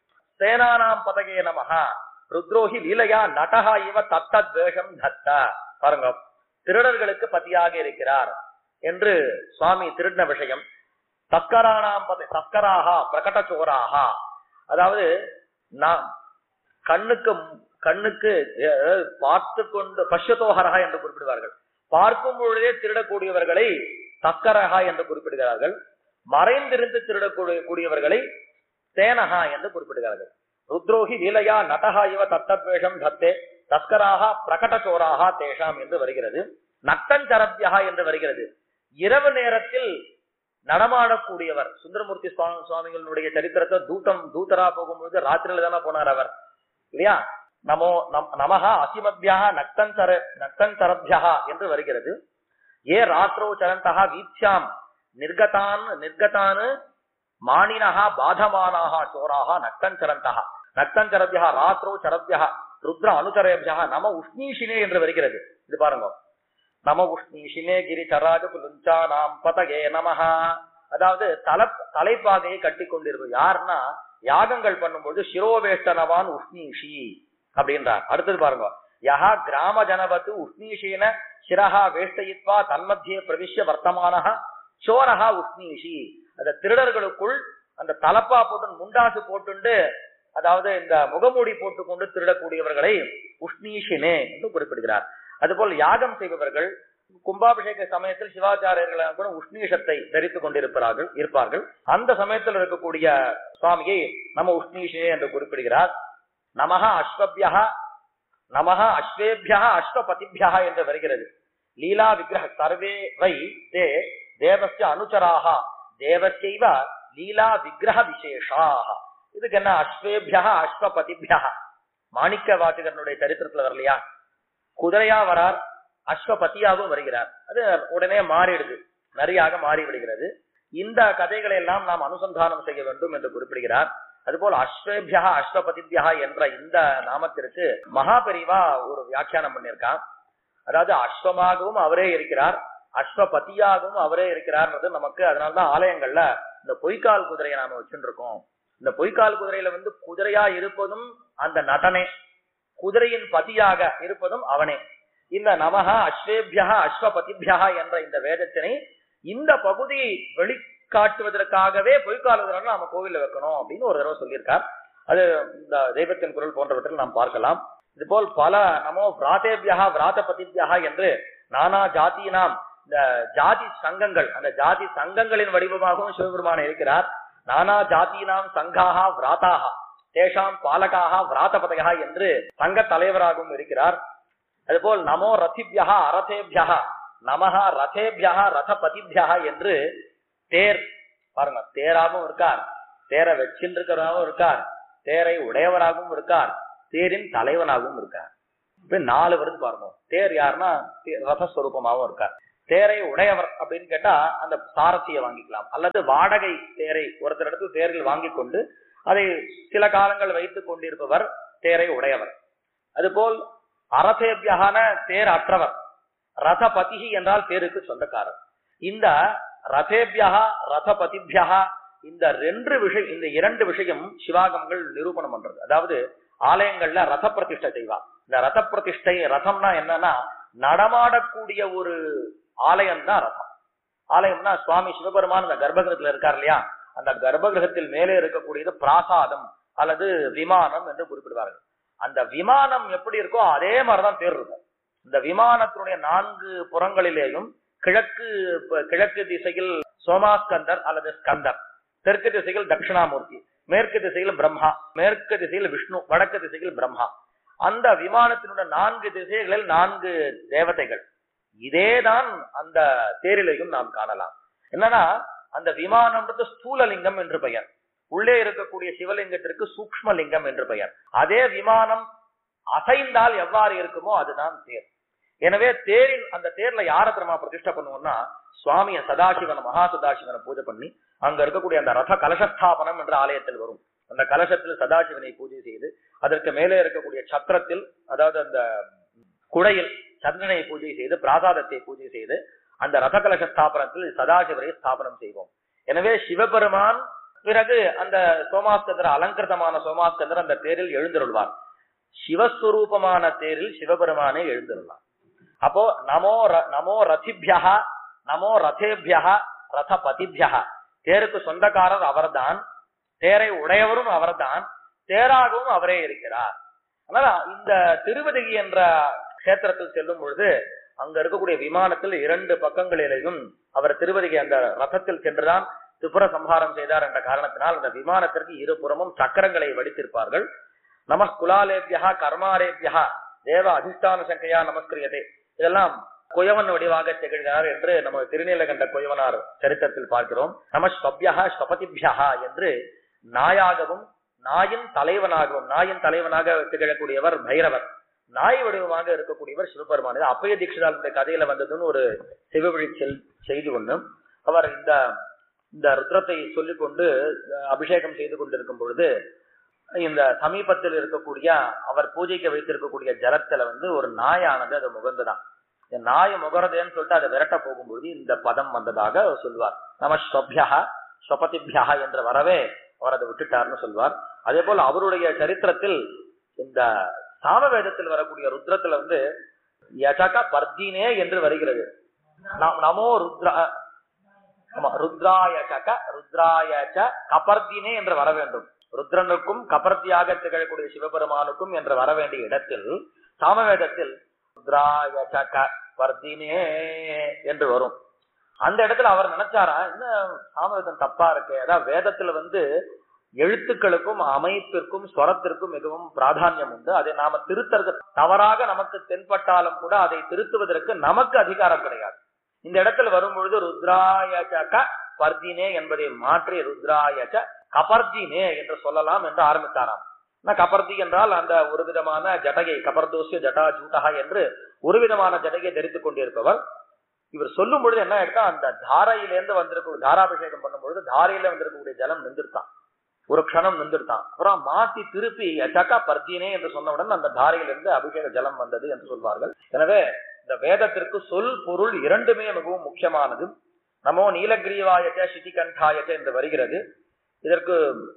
சேனானாம் பதகே நமஹா ருத்ரோஹி லீலையா நடஹா இவ தத்தத் வேஷம் தத்த பாருங்க திருடர்களுக்கு பத்தியாக இருக்கிறார் என்று சுவாமி திருடின விஷயம் தஸ்கரானாம் பதி தஸ்கராகா பிரகட சோராகா அதாவது நாம் கண்ணுக்கு கண்ணுக்கு அஹ், பார்த்து கொண்டு பஷ்யதோஹரகா என்று குறிப்பிடுவார்கள் பார்க்கும் பொழுதே திருடக்கூடியவர்களை தஸ்கரகா என்று குறிப்பிடுகிறார்கள் மறைந்திருந்து திருடக்கூடிய கூடியவர்களை சேனகா என்று குறிப்பிடுகிறார்கள் ருத்ரோஹி லீலையா நடஹா இவ தத்தத்வேஷம் தத்தே தஸ்கராக பிரகட சோராகா தேஷாம் என்று வருகிறது நட்டஞ்சரப்யா என்று வருகிறது இரவு நேரத்தில் நடமாடக்கூடியவர் சுந்தரமூர்த்தி சுவாமி சுவாமிகளுடைய சரித்திரத்தை தூத்தம் தூத்தரா போகும்பொழுது ராத்திரியில தானே போனார் அவர் இல்லையா நமோ நம் நமஹா அசிமத்யா நக்தஞ்சர நக்தஞ்சரப்யா என்று வருகிறது ஏ ராத்திரோ சரந்தகா வீத்யாம் நிர்கதான் நிர்கதான் மாணினஹா பாதமானாக சோராக நக்தஞ்சரந்தகா நக்தஞ்சரபியா ராத்திரோ சரபியா ருத்ர அனுச்சரபியா நம உஷ்ணீஷினே என்று வருகிறது இது பாருங்க நம உஷ்ணீஷினே கிரி சராஜ புலுஞ்சா நாம் பதகே நமஹா அதாவது தல தலைப்பாகையை கட்டி கொண்டிருக்கும் யாருன்னா யாகங்கள் பண்ணும்போது சிரோவேஷ்டனவான் உஷ்ணீஷி அப்படின்றார் அடுத்தது பாருங்க யஹா கிராம ஜனவத்து உஷ்ணீஷீன சிரஹா வேஷ்டயித்வா தன்மத்தியே பிரவிஷ்ய வர்த்தமானஹ சோரஹா உஷ்ணீஷி அந்த திருடர்களுக்குள் அந்த தலப்பா போட்டு முண்டாசு போட்டுண்டு அதாவது இந்த முகமூடி போட்டுக்கொண்டு திருடக்கூடியவர்களை உஷ்ணீஷினே என்று குறிப்பிடுகிறார் அதுபோல் யாகம் செய்பவர்கள் கும்பாபிஷேக சமயத்தில் சிவாச்சாரியர்கள் கூட உஷ்ணீஷத்தை தரித்துக் கொண்டிருப்பார்கள் இருப்பார்கள் அந்த சமயத்தில் இருக்கக்கூடிய சுவாமியை நம்ம உஷ்ணீஷே என்று குறிப்பிடுகிறார் நமஹ அஸ்வபியா நமஹ அஸ்வேபியா அஸ்வபதிபியா என்று வருகிறது லீலா விக்கிரக சர்வே வை தே தேவஸ்ய அனுச்சராக தேவசைவ லீலா விக்கிரக விசேஷாக இதுக்கு என்ன அஸ்வேபியா அஸ்வபதிபியா மாணிக்க வாசகனுடைய சரித்திரத்துல வரலையா குதிரையா வரார் அஸ்வபதியாகவும் வருகிறார் அது உடனே மாறிடுது நரியாக மாறி விடுகிறது இந்த கதைகளை எல்லாம் நாம் அனுசந்தானம் செய்ய வேண்டும் என்று குறிப்பிடுகிறார் அதுபோல் அஸ்வேபியா அஸ்வபதிபியா என்ற இந்த நாமத்திற்கு மகாபெரிவா ஒரு வியாக்கியானம் பண்ணியிருக்கான் அதாவது அஸ்வமாகவும் அவரே இருக்கிறார் அஸ்வபதியாகவும் அவரே இருக்கிறார்ன்றது நமக்கு அதனாலதான் ஆலயங்கள்ல இந்த பொய்க்கால் குதிரையை நாம வச்சுட்டு இருக்கோம் இந்த பொய்க்கால் குதிரையில வந்து குதிரையா இருப்பதும் அந்த நடனே குதிரையின் பதியாக இருப்பதும் அவனே இந்த நமஹா அஸ்வேபியா அஸ்வபதிபியா என்ற இந்த வேதத்தினை இந்த பகுதியை வெளிக்காட்டுவதற்காகவே பொய்க்கால் குதிரை நாம கோவில்ல வைக்கணும் அப்படின்னு ஒரு தடவை சொல்லியிருக்கார் அது இந்த தெய்வத்தின் குரல் போன்றவற்றில் நாம் பார்க்கலாம் இதுபோல் பல நமோ விராதேபியா விராதபதிபியா என்று நானா ஜாதியினாம் இந்த ஜாதி சங்கங்கள் அந்த ஜாதி சங்கங்களின் வடிவமாகவும் சிவபெருமான் இருக்கிறார் நானா ஜாதியினாம் சங்காக விராதாக தேஷாம் பாலகாக விராதபதகா என்று சங்க தலைவராகவும் இருக்கிறார் அதுபோல் நமோ ரதிபியா அரதேபியா நமஹா ரதேபியா ரதபதிபியா என்று தேர் பாருங்க தேராகவும் இருக்கார் தேரை வச்சில் இருக்கிறவராகவும் இருக்கார் தேரை உடையவராகவும் இருக்கார் தேரின் தலைவனாகவும் இருக்கார் இப்ப நாலு வருது பாருங்க தேர் யாருன்னா தே- ரதஸ்வரூபமாவும் இருக்கார் தேரை உடையவர் அப்படின்னு கேட்டா அந்த சாரதியை வாங்கிக்கலாம் அல்லது வாடகை தேரை ஒருத்தர் இடத்துல தேர்கள் வாங்கி கொண்டு அதை சில காலங்கள் வைத்துக் கொண்டிருப்பவர் தேரை உடையவர் அதுபோல் அரசேபியகான தேர் அற்றவர் ரதபதிஹி என்றால் தேருக்கு சொந்தக்காரர் இந்த ரதேபியகா ரதபதிபியகா இந்த ரெண்டு விஷயம் இந்த இரண்டு விஷயம் சிவாகமங்கள் நிரூபணம் பண்றது அதாவது ஆலயங்கள்ல ரத பிரதிஷ்டை செய்வா இந்த ரத பிரதிஷ்டை ரதம்னா என்னன்னா நடமாடக்கூடிய ஒரு ஆலயம் தான் ரதம் ஆலயம்னா சுவாமி சிவபெருமான் அந்த கர்ப்பகிரகத்துல இருக்கார் இல்லையா அந்த கர்ப்பகிரகத்தில் மேலே இருக்கக்கூடியது பிராசாதம் அல்லது விமானம் என்று குறிப்பிடுவார்கள் அந்த விமானம் எப்படி இருக்கோ அதே மாதிரிதான் தேர் இருக்கும் இந்த விமானத்தினுடைய நான்கு புறங்களிலேயும் கிழக்கு ப- கிழக்கு திசையில் சோமாஸ்கந்தர் அல்லது ஸ்கந்தர் தெற்கு திசையில் தட்சிணாமூர்த்தி மேற்கு திசையில் பிரம்மா மேற்கு திசையில் விஷ்ணு வடக்கு திசையில் பிரம்மா அந்த விமானத்தினுடைய நான்கு திசைகளில் நான்கு தேவதைகள் இதேதான் அந்த தேரிலையும் நாம் காணலாம் என்னன்னா அந்த விமானம்ன்றது ஸ்தூலலிங்கம் என்று பெயர் உள்ளே இருக்கக்கூடிய சிவலிங்கத்திற்கு சூக்ஷ்மலிங்கம் என்று பெயர் அதே விமானம் அசைந்தால் எவ்வாறு இருக்குமோ அதுதான் தேர் எனவே தேரில் அந்த தேர்ல யார திரும்ப பிரதிஷ்டை பண்ணுவோம்னா சுவாமிய சதாசிவன மகா சதாசிவனை பூஜை பண்ணி அங்க இருக்கக்கூடிய அந்த ரத கலசஸ்தாபனம் என்ற ஆலயத்தில் வரும் அந்த கலசத்தில் சதாசிவனை பூஜை செய்து அதற்கு மேலே இருக்கக்கூடிய சத்திரத்தில் அதாவது அந்த குடையில் சந்திரனை பூஜை செய்து பிராசாதத்தை பூஜை செய்து அந்த ரத கலச ஸ்தாபனத்தில் சதாசிவரை ஸ்தாபனம் செய்வோம் எனவே சிவபெருமான் பிறகு அந்த சோமாஸ்கந்தர் அலங்கிருதமான சோமாஸ்கந்தர் அந்த தேரில் எழுந்தருள்வார் சிவஸ்வரூபமான தேரில் சிவபெருமானே எழுந்தருள்வார் அப்போ நமோ ர- நமோ ரதிபியா நமோ ரதேபியா ரத பதிபியா தேருக்கு சொந்தக்காரர் அவர்தான் தேரை உடையவரும் அவர்தான் தேராகவும் அவரே இருக்கிறார் அதனால இந்த திருவதகி என்ற கஷேத்திரத்தில் செல்லும் பொழுது அங்க இருக்கக்கூடிய விமானத்தில் இரண்டு பக்கங்களிலேயும் அவர் திருவதிகை அந்த ரதத்தில் சென்றுதான் திபுர சம்ஹாரம் செய்தார் என்ற காரணத்தினால் அந்த விமானத்திற்கு இருபுறமும் சக்கரங்களை வடித்திருப்பார்கள் நம குலாலேபியா கர்மாரேபியா தேவ அதிஷ்டான சங்கையா நமஸ்கிரியதே இதெல்லாம் குயவன் வடிவாக திகழ்கிறார் என்று நம்ம திருநீலகண்ட குயவனார் சரித்திரத்தில் பார்க்கிறோம் நம ஸ்வப்யா ஸ்வபதிபியா என்று நாயாகவும் நாயின் தலைவனாகவும் நாயின் தலைவனாக திகழக்கூடியவர் பைரவர் நாய் வடிவமாக இருக்கக்கூடியவர் சிவபெருமான் இது அப்பய தீட்சிதாளுடைய கதையில வந்ததுன்னு ஒரு சிவவழி செல் செய்தி ஒண்ணு அவர் இந்த இந்த ருத்ரத்தை சொல்லிக்கொண்டு அஹ், அபிஷேகம் செய்து கொண்டிருக்கும் பொழுது இந்த சமீபத்தில் இருக்கக்கூடிய அவர் பூஜைக்கு வைத்திருக்கக்கூடிய ஜலத்துல வந்து ஒரு நாயானது அது முகந்துதான் இந்த நாய் முகரதேன்னு சொல்லிட்டு அதை விரட்ட போகும்பொழுது இந்த பதம் வந்ததாக அவர் சொல்வார் நம ஸ்வப்யா ஸ்வபதிபியா என்ற வரவே அவர் அதை விட்டுட்டார்னு சொல்வார் அதே போல அவருடைய சரித்திரத்தில் இந்த சாமவேதத்தில் வரக்கூடிய ருத்ரத்துல வந்து யசக பர்தினே என்று வருகிறது ந- நமோ ருத்ரா ஆமா ருத்ராயக ருத்ராயச்ச கபர்தினே என்று வர வேண்டும் ருத்ரனுக்கும் கபர்த்தியாக திகழக்கூடிய சிவபெருமானுக்கும் என்று வர வேண்டிய இடத்தில் சாமவேதத்தில் ருத்ராயச்ச பர்தினே என்று வரும் அந்த இடத்துல அவர் நினைச்சாரா என்ன சாமவேதம் தப்பா இருக்கு அதாவது வேதத்துல வந்து எழுத்துக்களுக்கும் அமைப்பிற்கும் ஸ்வரத்திற்கும் மிகவும் பிராதானியம் உண்டு அதை நாம திருத்தறது தவறாக நமக்கு தென்பட்டாலும் கூட அதை திருத்துவதற்கு நமக்கு அதிகாரம் கிடையாது இந்த இடத்துல வரும்பொழுது ருத்ராயச்ச பர்தினே என்பதை மாற்றி ருத்ராயச்ச கபர்தினே என்று சொல்லலாம் என்று ஆரம்பித்தாராம் ஆனா கபர்தி என்றால் அந்த ஒரு விதமான ஜடகை கபர்தோசிய ஜடா ஜூட்டகா என்று ஒரு விதமான ஜடகையை தரித்துக் கொண்டிருப்பவர் இவர் சொல்லும் பொழுது என்ன எடுத்தா அந்த தாரையிலேருந்து வந்திருக்க தாராபிஷேகம் பண்ணும் பொழுது தாரையில வந்திருக்கக்கூடிய ஜலம் நின்றுட்டான் ஒரு க்ஷணம் நின்றுட்டான் அப்புறம் மாத்தி திருப்பி சக்கா பர்த்தினே என்று சொன்னவுடன் அந்த தாரையிலிருந்து அபிஷேக ஜலம் வந்தது என்று சொல்வார்கள் எனவே இந்த வேதத்திற்கு சொல் பொருள் இரண்டுமே மிகவும் முக்கியமானது நமோ நீலகிரீவாயச்ச சிதிகண்டாயச்ச என்று வருகிறது இதற்கு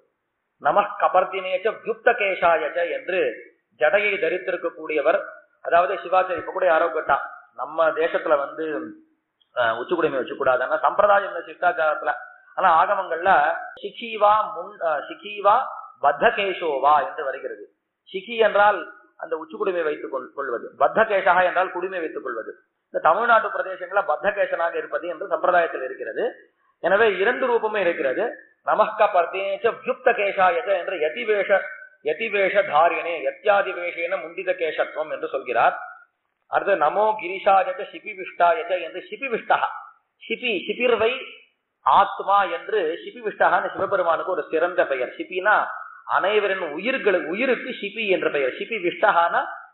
நம கபர்தினேச்ச வியுக்த கேசாயச்ச என்று ஜடையை தரித்திருக்கக்கூடியவர் அதாவது சிவாச்சாரி இப்ப கூட யாரோ கேட்டா நம்ம தேசத்துல வந்து அஹ், உச்சிக்குடுமை வச்சுக்கூடாது ஆனா சம்பிரதாயம் இல்ல சிஷ்டாச்சாரத்துல ஆனா ஆகமங்கள்ல சிகீவா முன் அஹ், சிகீவா பத்தகேஷோவா என்று வருகிறது சிகி என்றால் அந்த உச்சிக்குடுமை வைத்துக் கொள்- கொள்வது பத்தகேஷா என்றால் குடுமை வைத்துக் கொள்வது இந்த தமிழ்நாட்டு பிரதேசங்கள பத்தகேசனாக இருப்பது என்று சம்பிரதாயத்தில் இருக்கிறது எனவே இரண்டு ரூபமே இருக்கிறது நமஸ்க பர்தேச்ச வியுக்த கேசாயச்ச என்று யதிவேஷ யதிவேஷ தாரியனே யத்யாதி வேஷேன முண்டித கேசத்துவம் என்று சொல்கிறார் அடுத்து நமோ கிரிஷாயச்ச சிபிவிஷ்டாயச்ச என்று சிபிவிஷ்டா சிபி சிபிர்வை ஆத்மா என்று சிபிவிஷ்டகான்னு சிவபெருமானுக்கு ஒரு சிறந்த பெயர் சிபினா அனைவரின் உயிர்களுக்கு உயிருக்கு சிபி என்ற பெயர் சிபி விஷ்டகான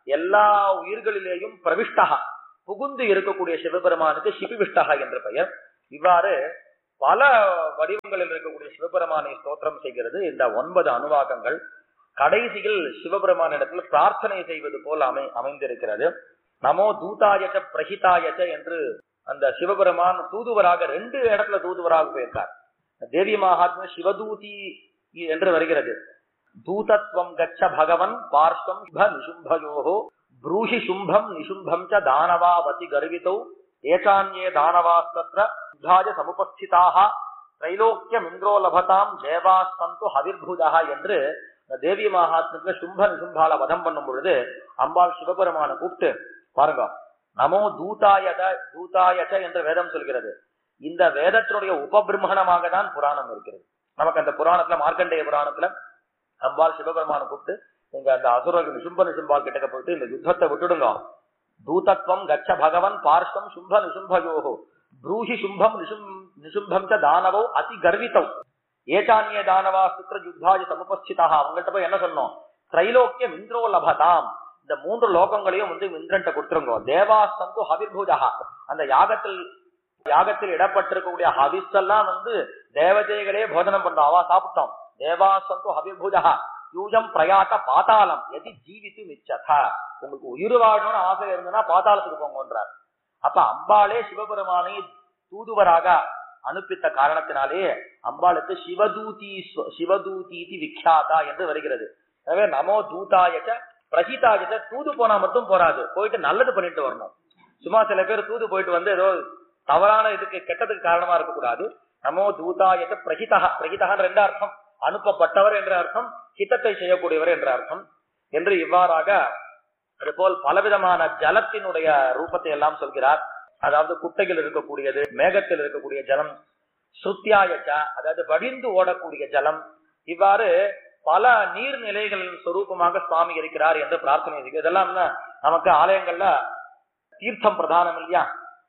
எல்லா உயிர்களிலேயும் பிரவிஷ்டகா புகுந்து இருக்கக்கூடிய சிவபெருமானுக்கு சிபிவிஷ்டகா என்ற பெயர் இவ்வாறு பல வடிவங்களில் இருக்கக்கூடிய சிவபெருமானை ஸ்தோத்திரம் செய்கிறது இந்த ஒன்பது அணுவாக்கங்கள் கடைசியில் சிவபெருமானிடத்தில் பிரார்த்தனை செய்வது போல் அமை அமைந்திருக்கிறது நமோ தூதாயச்ச பிரகிதாயச்ச என்று அந்த சிவபெருமான் தூதுவராக ரெண்டு இடத்துல தூதுவராக போயிருக்கார் தேவி மகாத்மா சிவதூதி என்று வருகிறது தூதத்வம் கச்ச பகவன் பார்ஷ்வம் சுப நிசும்பயோகோ ப்ரூஹி சும்பம் நிசும்பம் ச தானவாவதி கர்விதௌ ஏகான்யே தானவாஸ்தத்ர யுத்தாய சமுபஸ்திதாக திரைலோக்கியம் இந்திரோ லபதாம் தேவாஸ்தந்து ஹவிர்புஜா என்று இந்த தேவி மகாத்மத்துல சும்ப நிசும்பால வதம் பண்ணும் பொழுது அம்பாள் சிவபெருமான கூப்பிட்டு பாருங்க நமோ தூதாயத தூதாயச்ச என்று வேதம் சொல்கிறது இந்த வேதத்தினுடைய உபபிரம்மணமாக தான் புராணம் இருக்கிறது நமக்கு அந்த புராணத்துல மார்க்கண்டேய புராணத்துல அம்பாள் சிவபெருமான கூப்பிட்டு நீங்க அந்த அசுரர்கள் நிசும்ப நிசும்பால் கிட்டக்க போயிட்டு இந்த யுத்தத்தை விட்டுடுங்க தூதத்வம் கச்ச பகவன் பார்ஷ்வம் சும்ப நிசும்பயோகோ ப்ரூஹி சும்பம் நிசும் நிசும்பம் ச தானவோ அதி கர்வித்தவ் ஏகானிய தானவா சுத்திர யுத்தாய சமுபஸ்திதா அவங்கள்ட்ட போய் என்ன சொன்னோம் திரைலோக்கியம் இந்திரோ லபதாம் இந்த மூன்று லோகங்களையும் வந்து இந்திரன்ட்ட கொடுத்துருங்க தேவாசந்து ஹவிர்பூஜா அந்த யாகத்தில் யாகத்தில் இடப்பட்டிருக்கக்கூடிய ஹவிஸ் எல்லாம் வந்து தேவதைகளே போஜனம் பண்றோம் அவா சாப்பிட்டோம் தேவாசந்து ஹவிர்பூஜா யூஜம் பிரயாத்த பாதாளம் எதி ஜீவித்து மிச்சத உங்களுக்கு உயிர் வாழணும்னு ஆசை இருந்ததுன்னா பாதாளத்துக்கு போங்கன்றார் அப்ப அம்பாளே சிவபெருமானை தூதுவராக அனுப்பித்த காரணத்தினாலே அம்பாளுக்கு சிவதூதி சிவதூதி விக்யாதா என்று வருகிறது எனவே நமோ தூதாயச்ச பிரகிதாயச்ச தூது போனா மட்டும் போராது போயிட்டு நல்லது பண்ணிட்டு வரணும் சும்மா சில பேர் தூது போயிட்டு வந்து ஏதோ தவறான இதுக்கு கெட்டதுக்கு காரணமா இருக்கக்கூடாது நமோ தூதாயச்ச பிரகிதா பிரகிதகான் ரெண்டு அர்த்தம் அனுப்பப்பட்டவர் என்ற அர்த்தம் ஹிதத்தை செய்யக்கூடியவர் என்ற அர்த்தம் என்று இவ்வாறாக அதுபோல் பலவிதமான ஜலத்தினுடைய ரூபத்தை எல்லாம் சொல்கிறார் அதாவது குட்டையில் இருக்கக்கூடியது மேகத்தில் இருக்கக்கூடிய ஜலம் சுத்தியாயச்சா அதாவது வடிந்து ஓடக்கூடிய ஜலம் இவ்வாறு பல நீர்நிலைகளின் சொரூபமாக சுவாமி இருக்கிறார் என்று பிரார்த்தனை செய்கிறது இதெல்லாம் என்ன, நமக்கு ஆலயங்கள்ல தீர்த்தம் பிரதானம் இல்லையா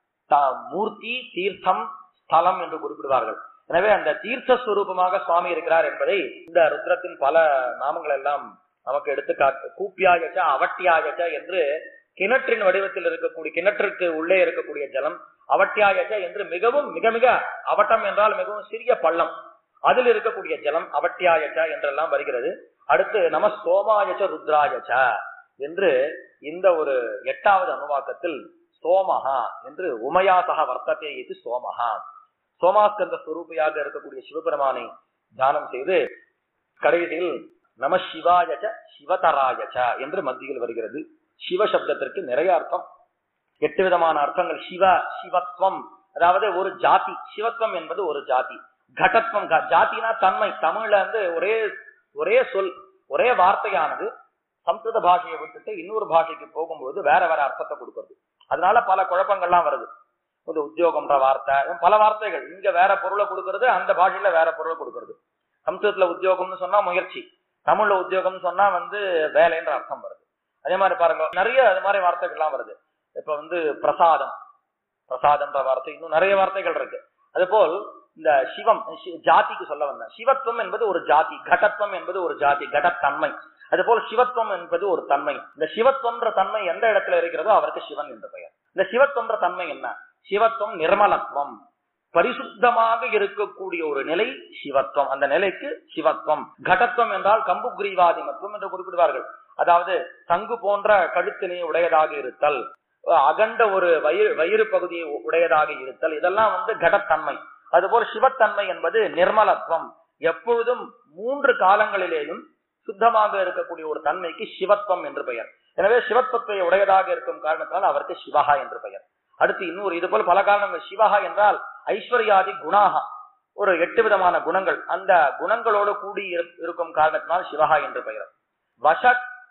த- மூர்த்தி தீர்த்தம் ஸ்தலம் என்று குறிப்பிடுவார்கள் எனவே அந்த தீர்த்த ஸ்வரூபமாக சுவாமி இருக்கிறார் என்பதை இந்த ருத்ரத்தின் பல நாமங்கள் எல்லாம் நமக்கு எடுத்துக்காட்டு கூப்பியாயச்ச அவட்டியாயச்ச என்று கிணற்றின் வடிவத்தில் இருக்கக்கூடிய கிணற்றுக்கு உள்ளே இருக்கக்கூடிய ஜலம் அவட்டியாயச்ச என்று மிகவும் மிக மிக அவட்டம் என்றால் மிகவும் சிறிய பள்ளம் அதில் இருக்கக்கூடிய ஜலம் அவட்டியாயச்ச என்றெல்லாம் வருகிறது அடுத்து நம சோமாயச்ச ருத்ராயச்ச என்று இந்த ஒரு எட்டாவது அனுவாக்கத்தில் சோமஹா என்று உமயாசக வர்த்தத்தை இது சோமஹா சோமாஸ்கந்த ஸ்வரூபியாக இருக்கக்கூடிய சிவபெருமானை தியானம் செய்து கடைசியில் நம சிவாயச்ச சிவதராயச்ச என்று மத்தியில் வருகிறது சிவ சப்தத்திற்கு நிறைய அர்த்தம் எட்டு விதமான அர்த்தங்கள் சிவ சிவத்வம் அதாவது ஒரு ஜாதி சிவத்வம் என்பது ஒரு ஜாதி கடத்வம் க- ஜாதினா தன்மை தமிழ்ல வந்து ஒரே ஒரே சொல் ஒரே வார்த்தையானது சம்ஸ்கிருத பாஷையை விட்டுட்டு இன்னொரு பாஷைக்கு போகும்போது வேற வேற அர்த்தத்தை கொடுக்கிறது அதனால பல குழப்பங்கள்லாம் வருது ஒரு உத்தியோகம்ன்ற வார்த்தை பல வார்த்தைகள் இங்க வேற பொருளை கொடுக்கறது அந்த பாஷையில வேற பொருளை கொடுக்கறது சம்ஸ்கிருதத்துல உத்தியோகம்னு சொன்னா முயற்சி தமிழ்ல உத்தியோகம்னு சொன்னா வந்து வேலைன்ற அர்த்தம் வருது அதே மாதிரி பாருங்க நிறைய அது மாதிரி வார்த்தைகள்லாம் வருது இப்ப வந்து பிரசாதம் பிரசாதம்ன்ற வார்த்தை இன்னும் நிறைய வார்த்தைகள் இருக்கு அதுபோல் இந்த சிவம் சி- ஜாதிக்கு சொல்ல வந்தேன் சிவத்துவம் என்பது ஒரு ஜாதி கடத்துவம் என்பது ஒரு ஜாதி கடத்தன்மை அதுபோல் சிவத்துவம் என்பது ஒரு தன்மை இந்த சிவத்துவம்ன்ற தன்மை எந்த இடத்துல இருக்கிறதோ அவருக்கு சிவன் என்று பெயர் இந்த சிவத்துவம்ன்ற தன்மை என்ன சிவத்துவம் நிர்மலத்துவம் பரிசுத்தமாக இருக்கக்கூடிய ஒரு நிலை சிவத்துவம் அந்த நிலைக்கு சிவத்துவம் கடத்துவம் என்றால் கம்பு கிரீவாதி மத்துவம் என்று குறிப்பிடுவார்கள் அதாவது தங்கு போன்ற கழுத்தினை உடையதாக இருத்தல் அகண்ட ஒரு வயிறு வயிறு பகுதியை உடையதாக இருத்தல் இதெல்லாம் வந்து கடத்தன்மை அதுபோல் சிவத்தன்மை என்பது நிர்மலத்துவம் எப்பொழுதும் மூன்று காலங்களிலேயும் சுத்தமாக இருக்கக்கூடிய ஒரு தன்மைக்கு சிவத்துவம் என்று பெயர் எனவே சிவத்துவத்தை உடையதாக இருக்கும் காரணத்தினால் அவருக்கு சிவஹா என்று பெயர் அடுத்து இன்னொரு இது போல பல காரணங்கள் சிவஹா என்றால் ஐஸ்வர்யாதி குணாகா ஒரு எட்டு விதமான குணங்கள் அந்த குணங்களோடு கூடி இரு- இருக்கும் காரணத்தினால் சிவஹா என்று பெயர் வச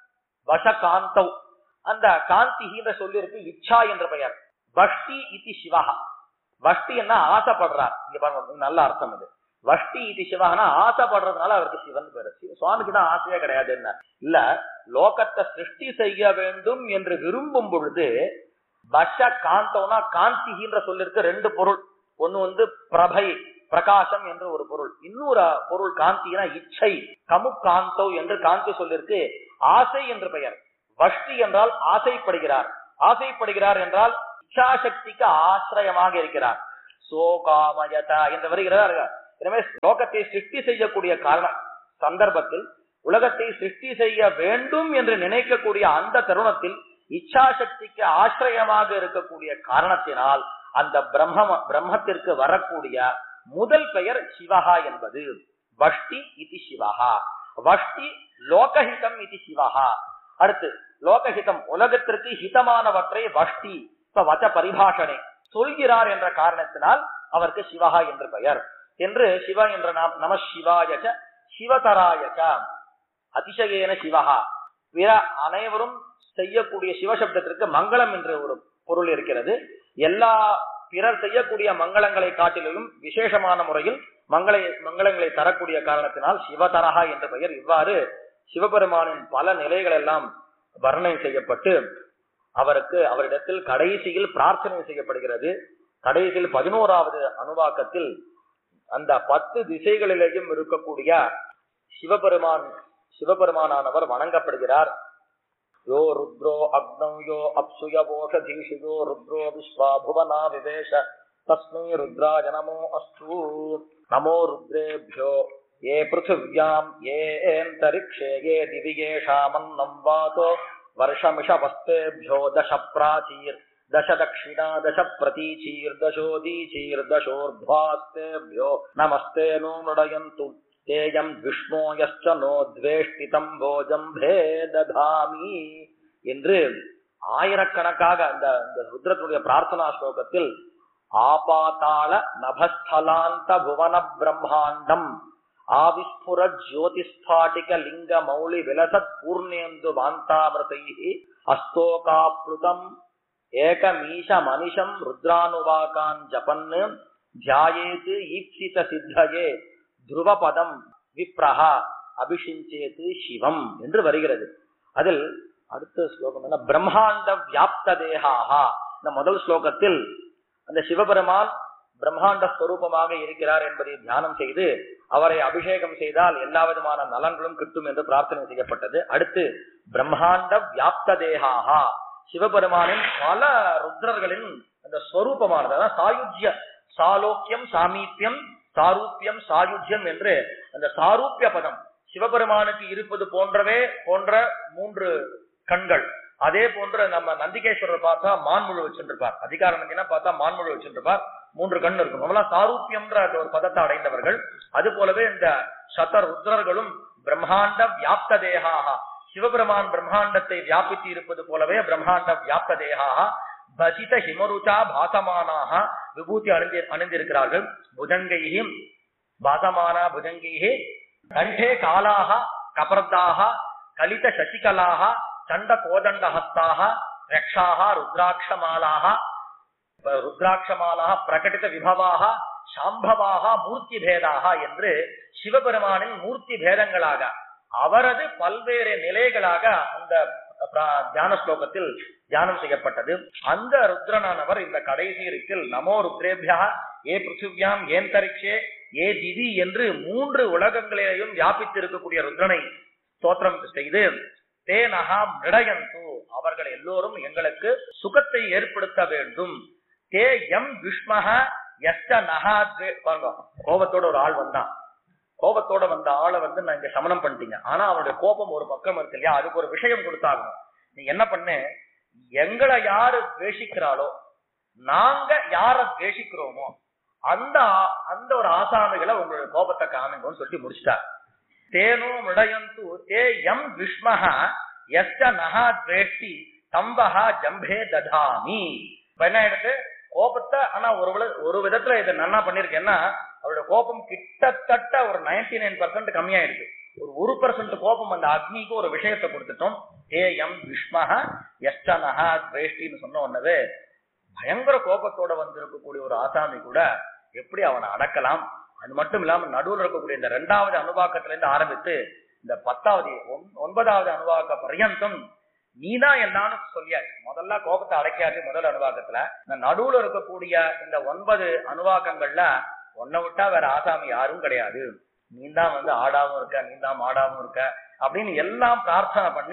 வச காந்தவ் அந்த காந்தி என்ற சொல்லிற்கு இச்சா என்ற பெயர் வஷ்டி இதி சிவஹா வஷ்டி என்ன ஆசைப்படுறார் இங்க பாருங்க நல்ல அர்த்தம் இது வஷ்டி இது சிவகனா ஆசைப்படுறதுனால அவருக்கு சிவன் பேரு சிவ- சுவாமிக்கு தான் ஆசையே கிடையாது என்ன இல்ல லோகத்தை சிருஷ்டி செய்ய வேண்டும் என்று விரும்பும் பொழுது வஷ காந்தோனா காந்திகின்ற சொல்லிருக்கு ரெண்டு பொருள் ஒண்ணு வந்து பிரபை பிரகாசம் என்ற ஒரு பொருள் இன்னொரு பொருள் காந்தினா இச்சை கமு காந்தோ என்று காந்தி சொல்லிருக்கு ஆசை என்று பெயர் வஷ்டி என்றால் ஆசைப்படுகிறார் ஆசைப்படுகிறார் என்றால் இச்சாசக்திக்கு ஆசிரியமாக இருக்கிறார் சோகாமயதா என்று வருகிறார் எனவே லோகத்தை சிருஷ்டி செய்யக்கூடிய காரணம் சந்தர்ப்பத்தில் உலகத்தை சிருஷ்டி செய்ய வேண்டும் என்று நினைக்கக்கூடிய அந்த தருணத்தில் இச்சாசக்திக்கு ஆசிரியமாக இருக்கக்கூடிய காரணத்தினால் அந்த பிரம்ம பிரம்மத்திற்கு வரக்கூடிய முதல் பெயர் சிவஹா என்பது வஷ்டி இது சிவஹா வஷ்டி லோகஹிதம் இது சிவஹா அடுத்து லோகஹிதம் உலகத்திற்கு ஹிதமானவற்றை வஷ்டி இப்ப வச்ச பரிபாஷனை சொல்கிறார் என்ற காரணத்தினால் அவருக்கு சிவஹா என்று பெயர் என்று சிவ என்ற நாம் நம சிவாயச்ச சிவதராயச்ச அதிசயேன சிவஹா பிற அனைவரும் செய்யக்கூடிய சிவசப்தத்திற்கு மங்களம் என்ற ஒரு பொருள் இருக்கிறது எல்லா பிறர் செய்யக்கூடிய மங்களங்களை காட்டிலும் விசேஷமான முறையில் மங்களை மங்களங்களை தரக்கூடிய காரணத்தினால் சிவதரகா என்ற பெயர் இவ்வாறு சிவபெருமானின் பல நிலைகள் எல்லாம் வர்ணனை செய்யப்பட்டு அவருக்கு அவரிடத்தில் கடைசியில் பிரார்த்தனை செய்யப்படுகிறது கடைசியில் பதினோராவது அணுவாக்கத்தில் அந்த பத்து திசைகளிலேயும் இருக்கக்கூடிய சிவபெருமான் சிவபெருமானானவர் வணங்கப்படுகிறார் யோ ருத்ரோ அக்னௌ யோ அப்சுயவோஷதீஷு யோ ருத்ரோ விஸ்வா புவனா விவேஷ தஸ்மை ருத்ராஜ நமோ அஸ்து நமோ ருத்ரேभ्यो ये पृथिव्याम् येऽन्तरिक्षे ये दिवि येषामन्नम् वातो वर्षमिषवस्तेभ्यो दश प्राचीर् दश दक्षिणा दश प्रतीचीर्दशोदीचीर्दशोर्ध्वास्तेभ्यो नमस्ते नो मृडयन्तु तेयम् विष्णो यश्च नो द्वेष्टितम् भोजम्भे दधामி என்று ஆயிரக்கணக்காக அந்த அந்த ருத்ரத்துடைய பிரார்த்தனா ஸ்லோகத்தில் ஆபாத்தாள நபஸ்தலாந்த புவன பிரம்மாண்டம் ஆவிஸ்புர ஜோதிஸ்பாட்டிக லிங்க மௌலி விலசத் பூர்ணேந்து வாந்தாமிருதை அஸ்தோகாப்ளுதம் ஏகமீஷ மனிஷம் ருத்ரானுவாகான் ஜபன் தியாயேத் ஈப்சித சித்தயே துருவபதம் விப்ரஹா அபிஷிஞ்சேத்து சிவம் என்று வருகிறது அதில் அடுத்த ஸ்லோகம் என்ன பிரம்மாண்ட வியாப்த தேகாஹா இந்த முதல் ஸ்லோகத்தில் அந்த சிவபெருமான் பிரம்மாண்ட ஸ்வரூபமாக இருக்கிறார் என்பதை தியானம் செய்து அவரை அபிஷேகம் செய்தால் எல்லா விதமான நலன்களும் கிட்டும் என்று பிரார்த்தனை செய்யப்பட்டது அடுத்து பிரம்மாண்ட வியாப்த தேகாஹா சிவபெருமானின் பல ருத்ரர்களின் அந்த ஸ்வரூபமானது அதாவது சாயுஜ்ய சாலோக்கியம் சாமீபியம் சாரூபியம் சாயுஜ்யம் என்று அந்த சாரூபிய பதம் சிவபெருமானுக்கு இருப்பது போன்றவே போன்ற மூன்று கண்கள் அதே போன்று நம்ம நந்திகேஸ்வரர் பார்த்தா மான்முழு வச்சுருப்பார் அதிகார நந்தினா பார்த்தா மான்முழு வச்சுருப்பார் மூன்று கண் இருக்கும் நம்மளாம் சாரூபியம்ன்ற அந்த ஒரு பதத்தை அடைந்தவர்கள் அது போலவே இந்த சத ருத்ரர்களும் பிரம்மாண்ட வியாப்த தேகாக சிவபெருமான் பிரம்மாண்டத்தை வியாபித்து இருப்பது போலவே பிரம்மாண்ட வியாப்த தேகாக பசித ஹிமருச்சா பாசமானாக விபூதி அணிந்து அணிந்திருக்கிறார்கள் புஜங்கையும் பாசமானா புஜங்கையே கண்டே காலாக கபர்தாக கலித சசிகலாக சண்ட கோதண்ட ஹஸ்தாக ரக்ஷாக ருத்ராட்சமாலாக ருத்ராட்சமாலாக பிரகடித விபவாக சாம்பவாக மூர்த்தி பேதாக என்று சிவபெருமானின் மூர்த்தி பேதங்களாக அவரது பல்வேறு நிலைகளாக அந்த பிரா- தியான ஸ்லோகத்தில் தியானம் செய்யப்பட்டது அந்த ருத்ரனானவர் இந்த கடைசி இருக்கில் நமோ ருத்ரேபியா ஏ பிருத்திவியாம் ஏன் தரிக்ஷே ஏ திதி என்று மூன்று உலகங்களிலேயும் வியாபித்து இருக்கக்கூடிய ருத்ரனை ஸ்தோத்திரம் செய்து தே நகா மிடயந்து அவர்கள் எல்லோரும் எங்களுக்கு சுகத்தை ஏற்படுத்த வேண்டும் தே எம் விஷ்மக எஸ்ட நகா துவே- பாருங்க கோபத்தோட ஒரு ஆள் வந்தான் கோபத்தோட வந்த ஆளை வந்து நான் இங்க சமனம் பண்ணிட்டீங்க ஆனா அவனுடைய கோபம் ஒரு பக்கம் இருக்கு இல்லையா அதுக்கு ஒரு விஷயம் கொடுத்தாகணும் நீ என்ன பண்ணு எங்களை யாரு துவேஷிக்கிறாளோ நாங்க யார துவேஷிக்கிறோமோ அந்த ஆ- அந்த ஒரு ஆசாமிகளை உங்களுடைய கோபத்தை காமிங்கன்னு சொல்லிட்டு முடிச்சிட்டார் தேனோ மிடயந்து தே எம் விஷ்மஹ எஸ்ட நகா துவேஷ்டி தம்பஹா ஜம்பே ததாமி இப்ப என்ன ஆயிடுது கோபத்தை ஆனா ஒரு வித- ஒரு விதத்துல இதை நன்னா பண்ணிருக்கேன்னா அவருடைய கோபம் கிட்டத்தட்ட ஒரு நைன்டி நைன் பர்சன்ட் கம்மியாயிடுது ஒரு ஒரு பர்சன்ட் கோபம் அந்த அக்னிக்கு ஒரு விஷயத்தை கொடுத்துட்டோம் ஏ எம் விஷ்மஹ எஸ்டனஹா துவேஷ்டின்னு சொன்ன உடனே பயங்கர கோபத்தோட வந்திருக்கக்கூடிய ஒரு ஆசாமி கூட எப்படி அவனை அடக்கலாம் அது மட்டும் இல்லாம நடுவுல இருக்கக்கூடிய இந்த ரெண்டாவது அனுபாக்கத்துல இருந்து ஆரம்பித்து இந்த பத்தாவது ஒன்- ஒன்பதாவது அனுபாக்க பர்யந்தம் நீதான் எல்லாரும் சொல்லியாச்சு முதல்ல கோபத்தை அடக்கியாச்சு முதல் அனுவாக்கத்துல இந்த நடுவுல இருக்கக்கூடிய இந்த ஒன்பது அனுவாக்கங்கள்ல உன்னை விட்டா வேற ஆசாமி யாரும் கிடையாது நீ தான் வந்து ஆடாவும் இருக்க நீ தான் மாடாவும் இருக்க அப்படின்னு எல்லாம் பிரார்த்தனை பண்ணி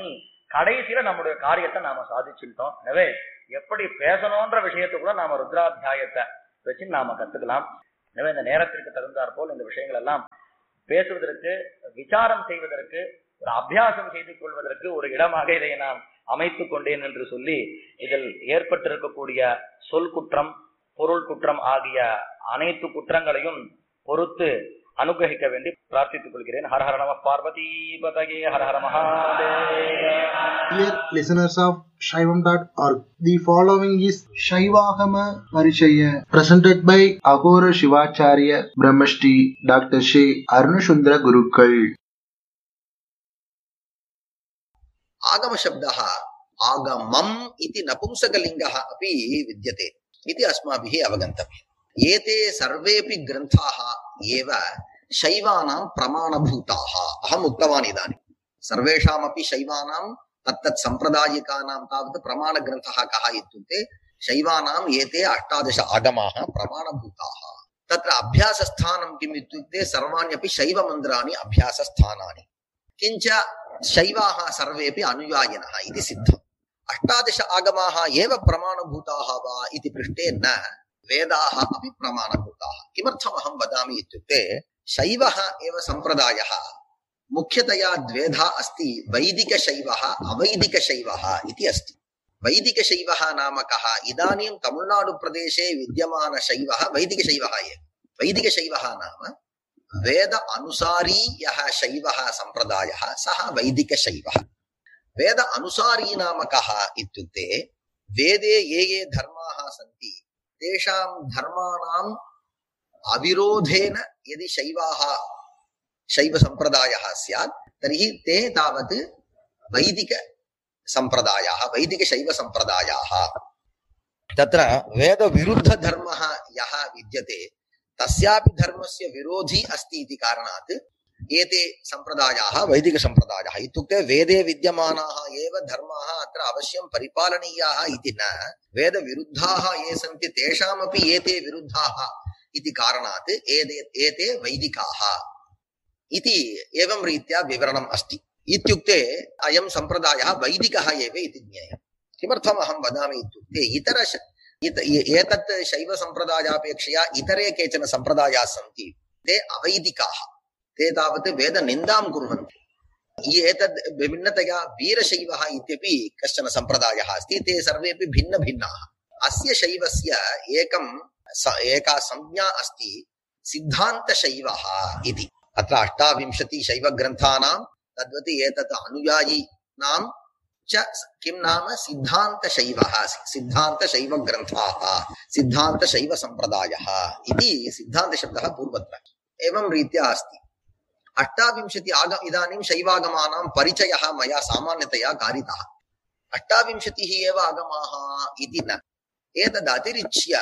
கடைசியில நம்முடைய காரியத்தை நாம சாதிச்சுட்டோம் எனவே எப்படி பேசணும்ன்ற விஷயத்தை கூட நாம ருத்ராத்தியாயத்தை வச்சு நாம கத்துக்கலாம் எனவே இந்த நேரத்திற்கு தகுந்தாற் போல் இந்த விஷயங்கள் எல்லாம் பேசுவதற்கு விசாரம் செய்வதற்கு ஒரு அபியாசம் செய்து கொள்வதற்கு ஒரு இடமாக இதை நான் அமைத்துக் கொண்டேன் என்று சொல்லி இதில் ஏற்பட்டிருக்கக்கூடிய சொல் குற்றம் பொருள் குற்றம் ஆகிய அனைத்து குற்றங்களையும் பொறுத்து அனுகிரகிக்க வேண்டி பிரார்த்தித்துக் கொள்கிறேன் ஹர ஹர நம Parvati பதகே Hara Hara Mahadeva Dear listeners of Shaivam.org, the following is Shaivagama Parishaya presented by Agora Shivacharya Brahmashti Dr. Shri Arunashundra Gurukul. आगमशब्दः आगमम् इति नपुंसकलिङ्गः अपि विद्यते इति अस्माभिः अवगन्तव्यम् एते सर्वेऽपि ग्रन्थाः एव शैवानां प्रमाणभूताः अहम् उक्तवान् इदानीं सर्वेषामपि शैवानां तत्तत् सम्प्रदायिकानां तावत् प्रमाणग्रन्थः कः इत्युक्ते शैवानाम् एते अष्टादश आगमाः प्रमाणभूताः तत्र अभ्यासस्थानं किम् इत्युक्ते सर्वाण्यपि शैवमन्दिराणि अभ्यासस्थानानि किञ्च शैवाः सर्वेपि अनुयायिनः इति सिद्धम् अष्टादश आगमाः एव प्रमाणभूताः वा इति पृष्टे न वेदाः अपि प्रमाणभूताः किमर्थमहं वदामि इत्युक्ते शैवः एव सम्प्रदायः मुख्यतया द्वेधा अस्ति वैदिकशैवः अवैदिकशैवः इति अस्ति वैदिकशैवः नाम कः इदानीं तमिळ्नाडुप्रदेशे विद्यमानशैवः वैदिकशैवः एव वैदिकशैवः नाम वेद अनुसारी यः शैवः सम्प्रदायः सः वैदिकशैवः वेद अनुसारी नाम कः इत्युक्ते वेदे ये ये धर्माः सन्ति तेषां धर्माणाम् अविरोधेन यदि शैवाः शैवसम्प्रदायः स्यात् तर्हि ते तावत् वैदिकसम्प्रदायाः वैदिकशैवसम्प्रदायाः तत्र वेदविरुद्धधर्मः यः विद्यते तस्यापि धर्मस्य विरोधी अस्ति इति कारणात् एते सम्प्रदायाः वैदिकसम्प्रदायाः इत्युक्ते वेदे विद्यमानाः एव धर्माः अत्र अवश्यं परिपालनीयाः इति न वेदविरुद्धाः ये सन्ति तेषामपि एते विरुद्धाः इति कारणात् एते एते वैदिकाः इति एवं रीत्या विवरणम् अस्ति इत्युक्ते अयं सम्प्रदायः वैदिकः एव इति ज्ञेयम् किमर्थम् अहं वदामि इत्युक्ते इतर इत- एतत् शैवसम्प्रदायापेक्षया इतरे केचन सम्प्रदायाः सन्ति ते अवैदिकाः ते तावत् वेदनिन्दां कुर्वन्ति एतद् भिन्नतया वीरशैवः इत्यपि कश्चन सम्प्रदायः अस्ति ते सर्वेपि भिन्नभिन्नाः अस्य शैवस्य एकं स- एका संज्ञा अस्ति सिद्धान्तशैवः इति अत्र अष्टाविंशति शैवग्रन्थानां तद्वत् एतत् अनुयायिनां च किं नाम सिद्धान्तशैवः सिद्धान्तशैवग्रन्थाः सिद्धान्तशैवसम्प्रदायः इति सिद्धान्तशब्दः पूर्वत्र एवं रीत्या अस्ति अष्टाविंशति आग इदानीं शैवागमानां परिचयः मया सामान्यतया कारितः अष्टाविंशतिः एव आगमाः इति न एतदतिरिच्य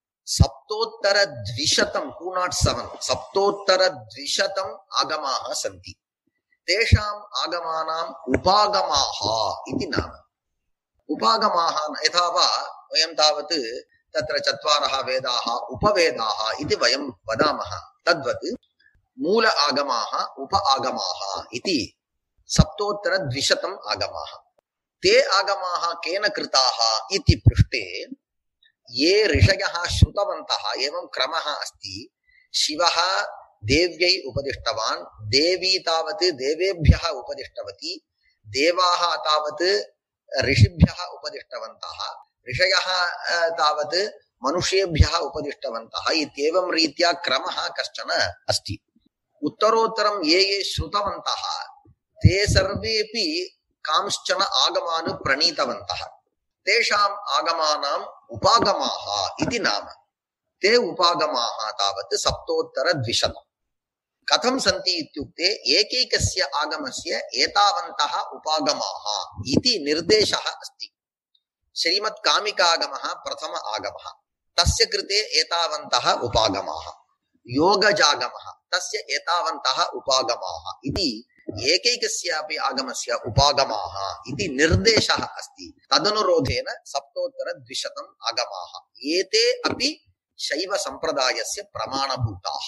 सप्तोत्तरद्विशतं टु नाट् सेवन् सप्तोत्तरद्विशतम् आगमाः सन्ति तेषाम् आगमानाम् उपागमाः इति नाम उपागमाः यथा वा वयं तावत् तत्र चत्वारः वेदाः उपवेदाः इति वयं वदामः तद्वत् मूल आगमाः उप आगमाः इति सप्तोत्तरद्विशतम् आगमाः ते आगमाः केन कृताः इति पृष्टे ये ऋषयः श्रुतवन्तः एवं क्रमः अस्ति शिवः देव्यै उपदिष्टवान् देवी तावत् देवेभ्यः उपदिष्टवती देवाः तावत् ऋषिभ्यः उपदिष्टवन्तः ऋषयः अ, तावत् मनुष्येभ्यः उपदिष्टवन्तः इत्येवं रीत्या क्रमः कश्चन अस्ति उत्तरोत्तरं ये ये श्रुतवन्तः ते सर्वेपि कांश्चन आगमान् प्रणीतवन्तः तेषाम् आगमानाम् उपागमाः इति नाम ते उपागमाः तावत् सप्तोत्तरद्विशतम् कथं सन्ति इत्युक्ते एकैकस्य आगमस्य एतावन्तः उपागमाः इति निर्देशः अस्ति श्रीमत्कामिकागमः प्रथम आगमः तस्य कृते एतावन्तः उपागमाः योगजागमः तस्य एतावन्तः उपागमाः इति एकैकस्यापि आगमस्य उपागमाः इति निर्देशः अस्ति तदनुरोधेन सप्तोत्तरद्विशतम् आगमाः एते अपि शैवसम्प्रदायस्य प्रमाणभूताः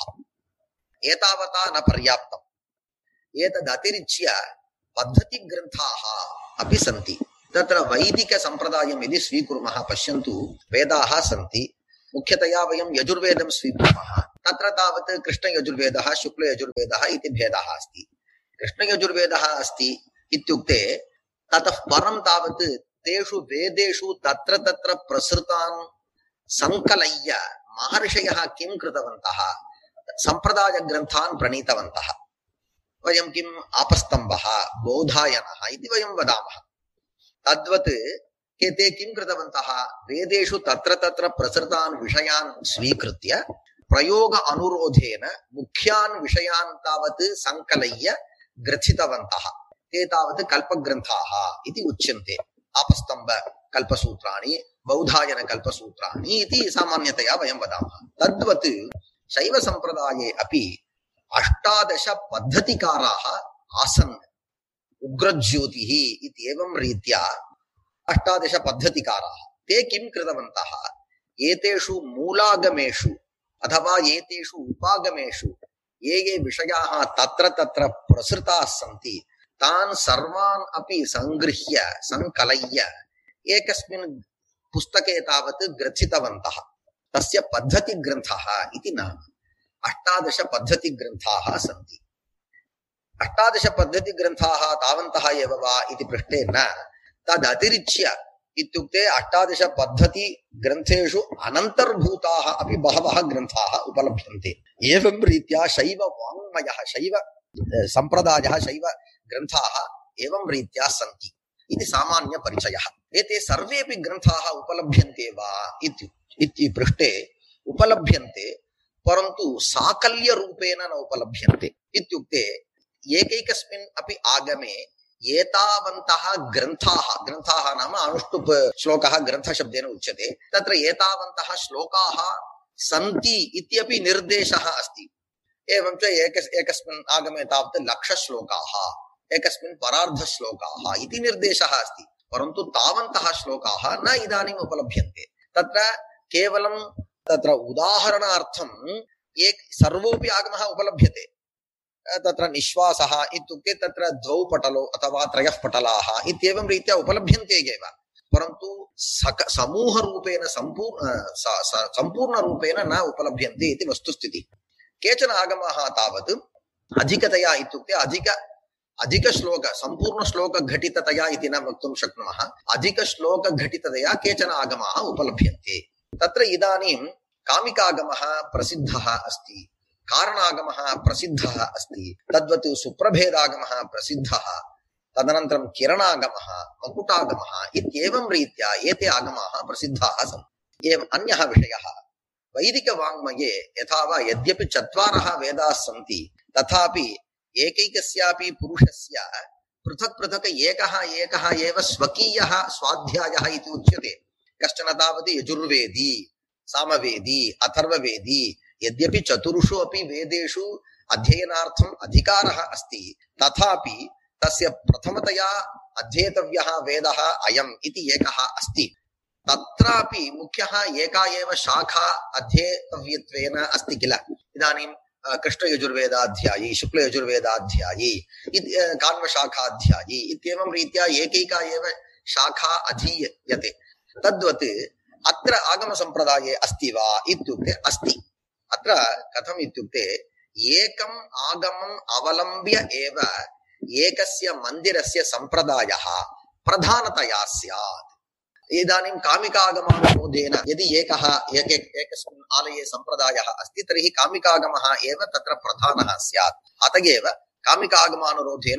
एतावता न पर्याप्तम् एतदतिरिच्य पद्धतिग्रन्थाः अपि सन्ति तत्र वैदिकसम्प्रदायं यदि स्वीकुर्मः पश्यन्तु वेदाः सन्ति मुख्यतया वयं यजुर्वेदं स्वीकुर्मः तत्र तावत् कृष्णयजुर्वेदः शुक्लयजुर्वेदः इति भेदः अस्ति कृष्णयजुर्वेदः अस्ति इत्युक्ते ततः परं तावत् तेषु वेदेषु तत्र तत्र प्रसृतान् सङ्कलय्य महर्षयः किं कृतवन्तः सम्प्रदायग्रन्थान् प्रणीतवन्तः वयं किम् आपस्तम्भः बोधायनः इति वयं वदामः तद्वत् के ते किं कृतवन्तः वेदेषु तत्र तत्र प्रसृतान् विषयान् स्वीकृत्य प्रयोग अनुरोधेन मुख्यान् विषयान् तावत् सङ्कलय्य ग्रथितवन्तः ते तावत् कल्पग्रन्थाः इति उच्यन्ते आपस्तम्भ कल्पसूत्राणि बौधायन कल्पसूत्राणि इति सामान्यतया वयं वदामः तद्वत् शैवसम्प्रदाये अपि अष्टादश पद्धतिकाराः आसन् उग्रज्योतिः इत्येवं रीत्या अष्टादश पद्धतिकाराः ते किं कृतवन्तः एतेषु मूलागमेषु अथवा एतेषु उपागमेषु ये ये विषयाः तत्र तत्र प्रसृताः सन्ति तान् सर्वान् अपि सङ्गृह्य सङ्कलय्य एकस्मिन् पुस्तके तावत् ग्रथितवन्तः तस्य पद्धतिग्रन्थः इति नाम अष्टादश पद्धतिग्रन्थाः सन्ति अष्टादश पद्धतिग्रन्थाः तावन्तः एव वा इति पृष्टे न तदतिरिच्य इत्युक्ते अष्टादश पद्धतिग्रन्थेषु अनन्तर्भूताः अपि बहवः ग्रन्थाः उपलभ्यन्ते एवं रीत्या शैव वाङ्मयः शैव अ, सम्प्रदायः शैव ग्रन्थाः एवं रीत्या सन्ति इति सामान्यपरिचयः एते सर्वेपि ग्रन्थाः उपलभ्यन्ते वा इति इति पृष्टे उपलभ्यन्ते परन्तु साकल्यरूपेण न उपलभ्यन्ते इत्युक्ते एकैकस्मिन् अपि आगमे एतावन्तः ग्रन्थाः ग्रन्थाः नाम अनुष्टुप् श्लोकः ग्रन्थशब्देन उच्यते तत्र एतावन्तः श्लोकाः सन्ति इत्यपि निर्देशः अस्ति एवं च एक एकस्मिन् आगमे तावत् लक्षश्लोकाः एकस्मिन् परार्धश्लोकाः इति निर्देशः अस्ति परन्तु तावन्तः श्लोकाः न इदानीम् उपलभ्यन्ते तत्र केवलं तत्र उदाहरणार्थम् एक सर्वोऽपि आगमः उपलभ्यते तत्र निःश्वासः इत्युक्ते तत्र द्वौ पटलौ अथवा त्रयः पटलाः इत्येवं रीत्या उपलभ्यन्ते एव परन्तु सक समूहरूपेण सम्पूर्ण स- स- सम्पूर्णरूपेण न उपलभ्यन्ते इति वस्तुस्थितिः केचन आगमाः तावत् अधिकतया इत्युक्ते अधिक अधिकश्लोक सम्पूर्णश्लोकघटिततया इति न वक्तुं शक्नुमः अधिकश्लोकघटिततया केचन आगमाः उपलभ्यन्ते तत्र इदानीं कामिकागमः प्रसिद्धः अस्ति कारणागमः प्रसिद्धः अस्ति तद्वत् सुप्रभेदागमः प्रसिद्धः तदनन्तरं किरणागमः मकुटागमः इत्येवं रीत्या एते आगमाः प्रसिद्धाः सन्ति एवम् अन्यः विषयः वैदिकवाङ्मये यथा वा यद्यपि चत्वारः वेदाः सन्ति तथापि एकैकस्यापि पुरुषस्य पृथक् पृथक् एकः एकः एव स्वकीयः स्वाध्यायः इति उच्यते कश्चन तावत् यजुर्वेदी सामवेदी अथर्ववेदी यद्यपि चतुर्षु अपि वेदेषु अध्ययनार्थम् अधिकारः अस्ति तथापि तस्य प्रथमतया अध्येतव्यः वेदः अयम् इति एकः अस्ति तत्रापि मुख्यः एका एव शाखा अध्येतव्यत्वेन अस्ति किल इदानीं अ, कृष्णयजुर्वेदाध्यायी शुक्लयजुर्वेदाध्यायी इति अ, कान्वशाखाध्यायी इत्येवं रीत्या एकैका एव शाखा अधीयते तद्वत् अत्र आगमसम्प्रदाये अस्ति वा इत्युक्ते अस्ति अत्र कथम् इत्युक्ते एकम् आगमम् अवलम्ब्य एव एकस्य मन्दिरस्य सम्प्रदायः प्रधानतया स्यात् इदानीं कामिकागमानुरोधेन यदि एकः एक एकस्मिन् आलये सम्प्रदायः अस्ति तर्हि कामिकागमः एव तत्र प्रधानः स्यात् अत एव कामिकागमानुरोधेन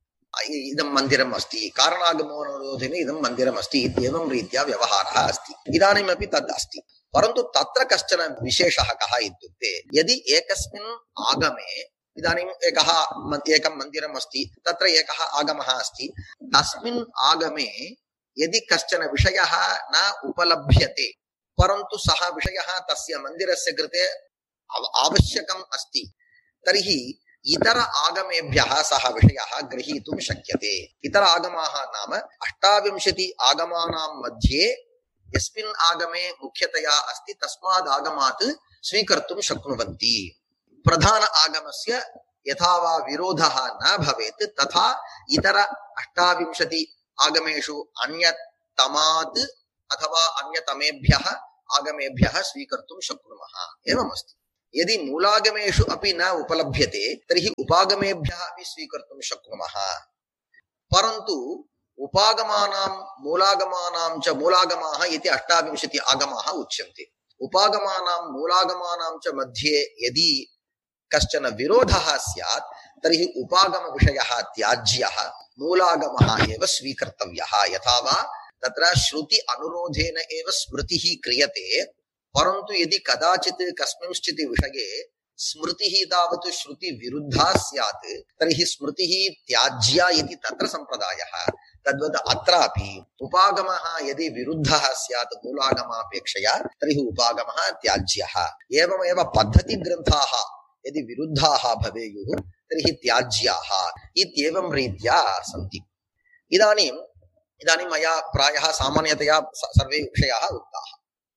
इ- इदं मन्दिरम् अस्ति कारणागमानुरोधेन इदं मन्दिरम् अस्ति इत्येवं रीत्या व्यवहारः अस्ति इदानीमपि तद् अस्ति परन्तु तत्र कश्चन विशेषः कः इत्युक्ते यदि एकस्मिन् आगमे इदानीम् एकः म- एकं मन्दिरम् अस्ति तत्र एकः आगमः अस्ति तस्मिन् आगमे यदि कश्चन विषयः न उपलभ्यते परन्तु सः विषयः तस्य मन्दिरस्य कृते आव- आवश्यकम् अस्ति तर्हि इतर आगमेभ्यः सः विषयः गृहीतुं शक्यते इतर आगमाः नाम अष्टाविंशति आगमानां मध्ये यस्मिन् आगमे मुख्यतया अस्ति तस्माद् आगमात् स्वीकर्तुं शक्नुवन्ति प्रधान आगमस्य यथा वा विरोधः न भवेत् तथा इतर अष्टाविंशति आगमेषु अन्यतमात् अथवा अन्यतमेभ्यः आगमेभ्यः स्वीकर्तुं शक्नुमः एवमस्ति यदि मूलागमेषु अपि न उपलभ्यते तर्हि उपागमेभ्यः अपि स्वीकर्तुं शक्नुमः परन्तु उपागमानां मूलागमानां च मूलागमाः इति अष्टाविंशति आगमाः उच्यन्ते उपागमानां मूलागमानां च मध्ये यदि कश्चन विरोधः स्यात् तर्हि उपागमविषयः त्याज्यः मूलागमः एव स्वीकर्तव्यः यथा वा तत्र श्रुति अनुरोधेन एव स्मृतिः क्रियते परन्तु यदि कदाचित् कस्मिंश्चित् विषये स्मृतिः तावत् श्रुतिविरुद्धा स्यात् तर्हि स्मृतिः त्याज्या इति तत्र सम्प्रदायः तद्वत् अत्रापि उपागमः यदि विरुद्धः स्यात् मूलागमापेक्षया तर्हि उपागमः त्याज्यः एवमेव पद्धतिग्रन्थाः यदि विरुद्धाः भवेयुः तर्हि त्याज्याः इत्येवं रीत्या सन्ति इदानीम् इदानीं मया प्रायः सामान्यतया स- सर्वे विषयाः उक्ताः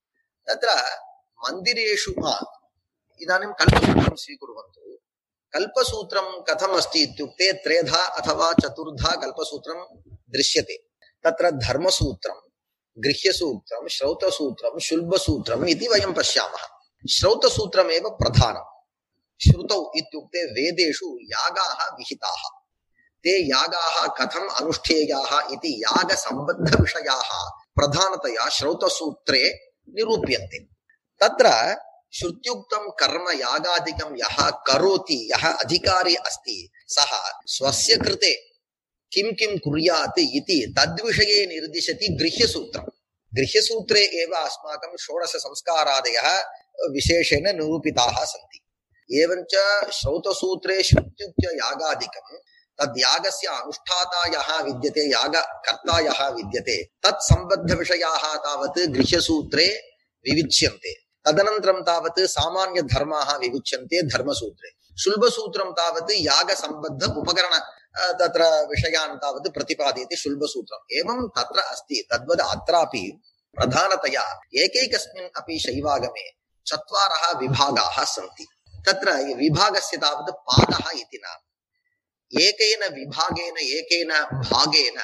तत्र मन्दिरेषु हा, इदानीं कल्पसूत्रं स्वीकुर्वन्तु कल्पसूत्रं कथम् अस्ति इत्युक्ते त्रेधा अथवा चतुर्धा कल्पसूत्रं दृश्यते तत्र धर्मसूत्रं गृह्यसूत्रं श्रौतसूत्रं शुल्बसूत्रम् इति वयं पश्यामः श्रौतसूत्रमेव प्रधानम् श्रुतौ इत्युक्ते वेदेषु यागाः विहिताः ते यागाः कथम् अनुष्ठेयाः इति यागसम्बद्धविषयाः प्रधानतया श्रौतसूत्रे निरूप्यन्ते तत्र श्रुत्युक्तं कर्म यागादिकं यः करोति यः अधिकारी अस्ति सः स्वस्य कृते किं किं कुर्यात् इति तद्विषये निर्दिशति गृह्यसूत्रम् गृह्यसूत्रे एव अस्माकं षोडशसंस्कारादयः विशेषेण निरूपिताः सन्ति एवञ्च श्रौतसूत्रे श्रुत्युक्त्य यागादिकं तद्यागस्य अनुष्ठाता यः विद्यते यागकर्ता यः विद्यते तत्सम्बद्धविषयाः तावत् गृह्यसूत्रे विविच्यन्ते तदनन्तरं तावत् सामान्यधर्माः विविच्यन्ते धर्मसूत्रे शुल्बसूत्रं तावत् यागसम्बद्ध उपकरण अ, तत्र विषयान् तावत् प्रतिपादयति शुल्बसूत्रम् एवं तत्र अस्ति तद्वद् अत्रापि प्रधानतया एकैकस्मिन् अपि शैवागमे चत्वारः विभागाः सन्ति तत्र विभागस्य तावत् पादः इति नाम एकेन विभागेन एकेन भागेन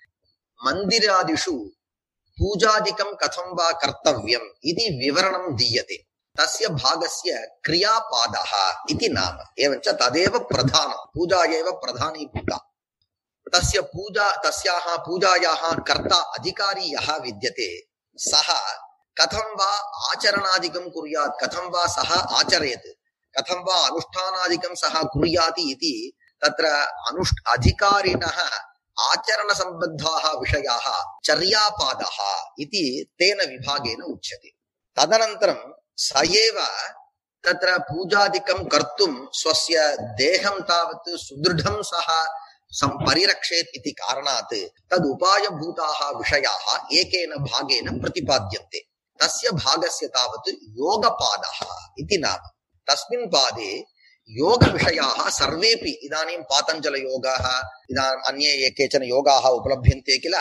मन्दिरादिषु पूजादिकं कथं वा कर्तव्यम् इति विवरणं दीयते तस्य भागस्य क्रियापादः इति नाम एवञ्च तदेव प्रधानं पूजा एव प्रधानीभूता तस्य पूजा तस्याः पूजायाः कर्ता अधिकारी यः विद्यते सः कथं वा आचरणादिकं कुर्यात् कथं वा सः आचरेत् कथं वा अनुष्ठानादिकं सः कुर्यात् इति तत्र अनुष् अधिकारिणः आचरणसम्बद्धाः विषयाः चर्यापादः इति तेन विभागेन उच्यते तदनन्तरं स एव तत्र पूजादिकं कर्तुं स्वस्य देहं तावत् सुदृढं सः सं परिरक्षेत् इति कारणात् तदुपायभूताः विषयाः एकेन भागेन प्रतिपाद्यन्ते तस्य भागस्य तावत् योगपादः इति नाम तस्मिन् पादे योगविषयाः सर्वेपि इदानीं पातञ्जलयोगाः इदानीम् अन्ये ये केचन योगाः उपलभ्यन्ते किल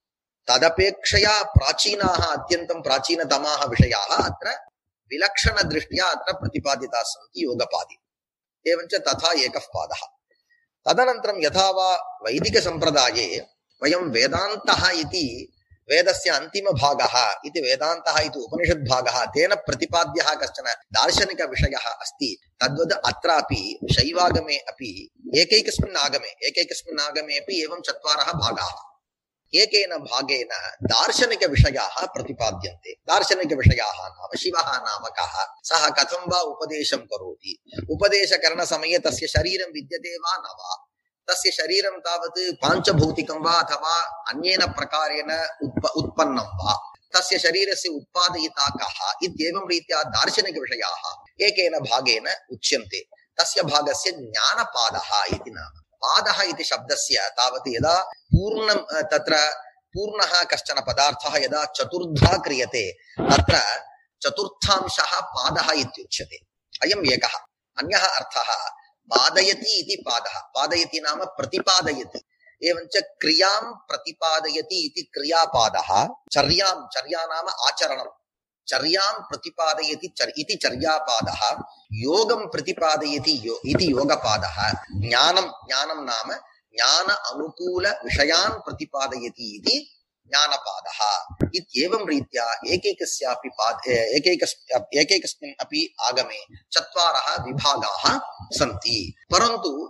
तदपेक्षया प्राचीनाः अत्यन्तं प्राचीनतमाः विषयाः अत्र विलक्षणदृष्ट्या अत्र प्रतिपादिताः सन्ति योगपादे एवञ्च तथा एकः पादः तदनन्तरं यथा वा वैदिकसम्प्रदाये वयं वेदान्तः इति वेदस्य अन्तिमभागः इति वेदान्तः इति उपनिषद्भागः तेन प्रतिपाद्यः कश्चन दार्शनिकविषयः अस्ति तद्वद् अत्रापि शैवागमे अपि एकैकस्मिन् आगमे एकैकस्मिन् आगमे अपि एवं चत्वारः भागाः एकेन भागेन दार्शनिकविषयाः प्रतिपाद्यन्ते दार्शनिकविषयाः नाम शिवः नाम कः सः कथं वा उपदेशं करोति उपदेशकरणसमये तस्य शरीरं विद्यते वा न वा तस्य शरीरं तावत् पाञ्चभौतिकं वा अथवा अन्येन प्रकारेण उत्प उत्पन्नं वा तस्य शरीरस्य उत्पादयिता कः इत्येवं रीत्या दार्शनिकविषयाः एकेन भागेन उच्यन्ते तस्य भागस्य ज्ञानपादः इति नाम पादः इति शब्दस्य तावत् यदा पूर्णं अ, तत्र पूर्णः कश्चन पदार्थः यदा चतुर्धा क्रियते तत्र चतुर्थांशः पादः इत्युच्यते अयम् एकः अन्यः अर्थः पादयति इति पादः पादयति नाम प्रतिपादयति एवञ्च क्रियां प्रतिपादयति इति क्रियापादः चर्यां चर्या नाम आचरणं चर्यां प्रतिपादयति चर् इति चर्यापादः योगं प्रतिपादयति यो इति योगपादः ज्ञानं ज्ञानं नाम ज्ञान अनुकूल विषयान् प्रतिपादयति इति ज्ञानपादः इत्येवं रीत्या एकैकस्यापि पाद एकैकस् एकैकस्मिन् अपि आगमे चत्वारः विभागाः सन्ति परन्तु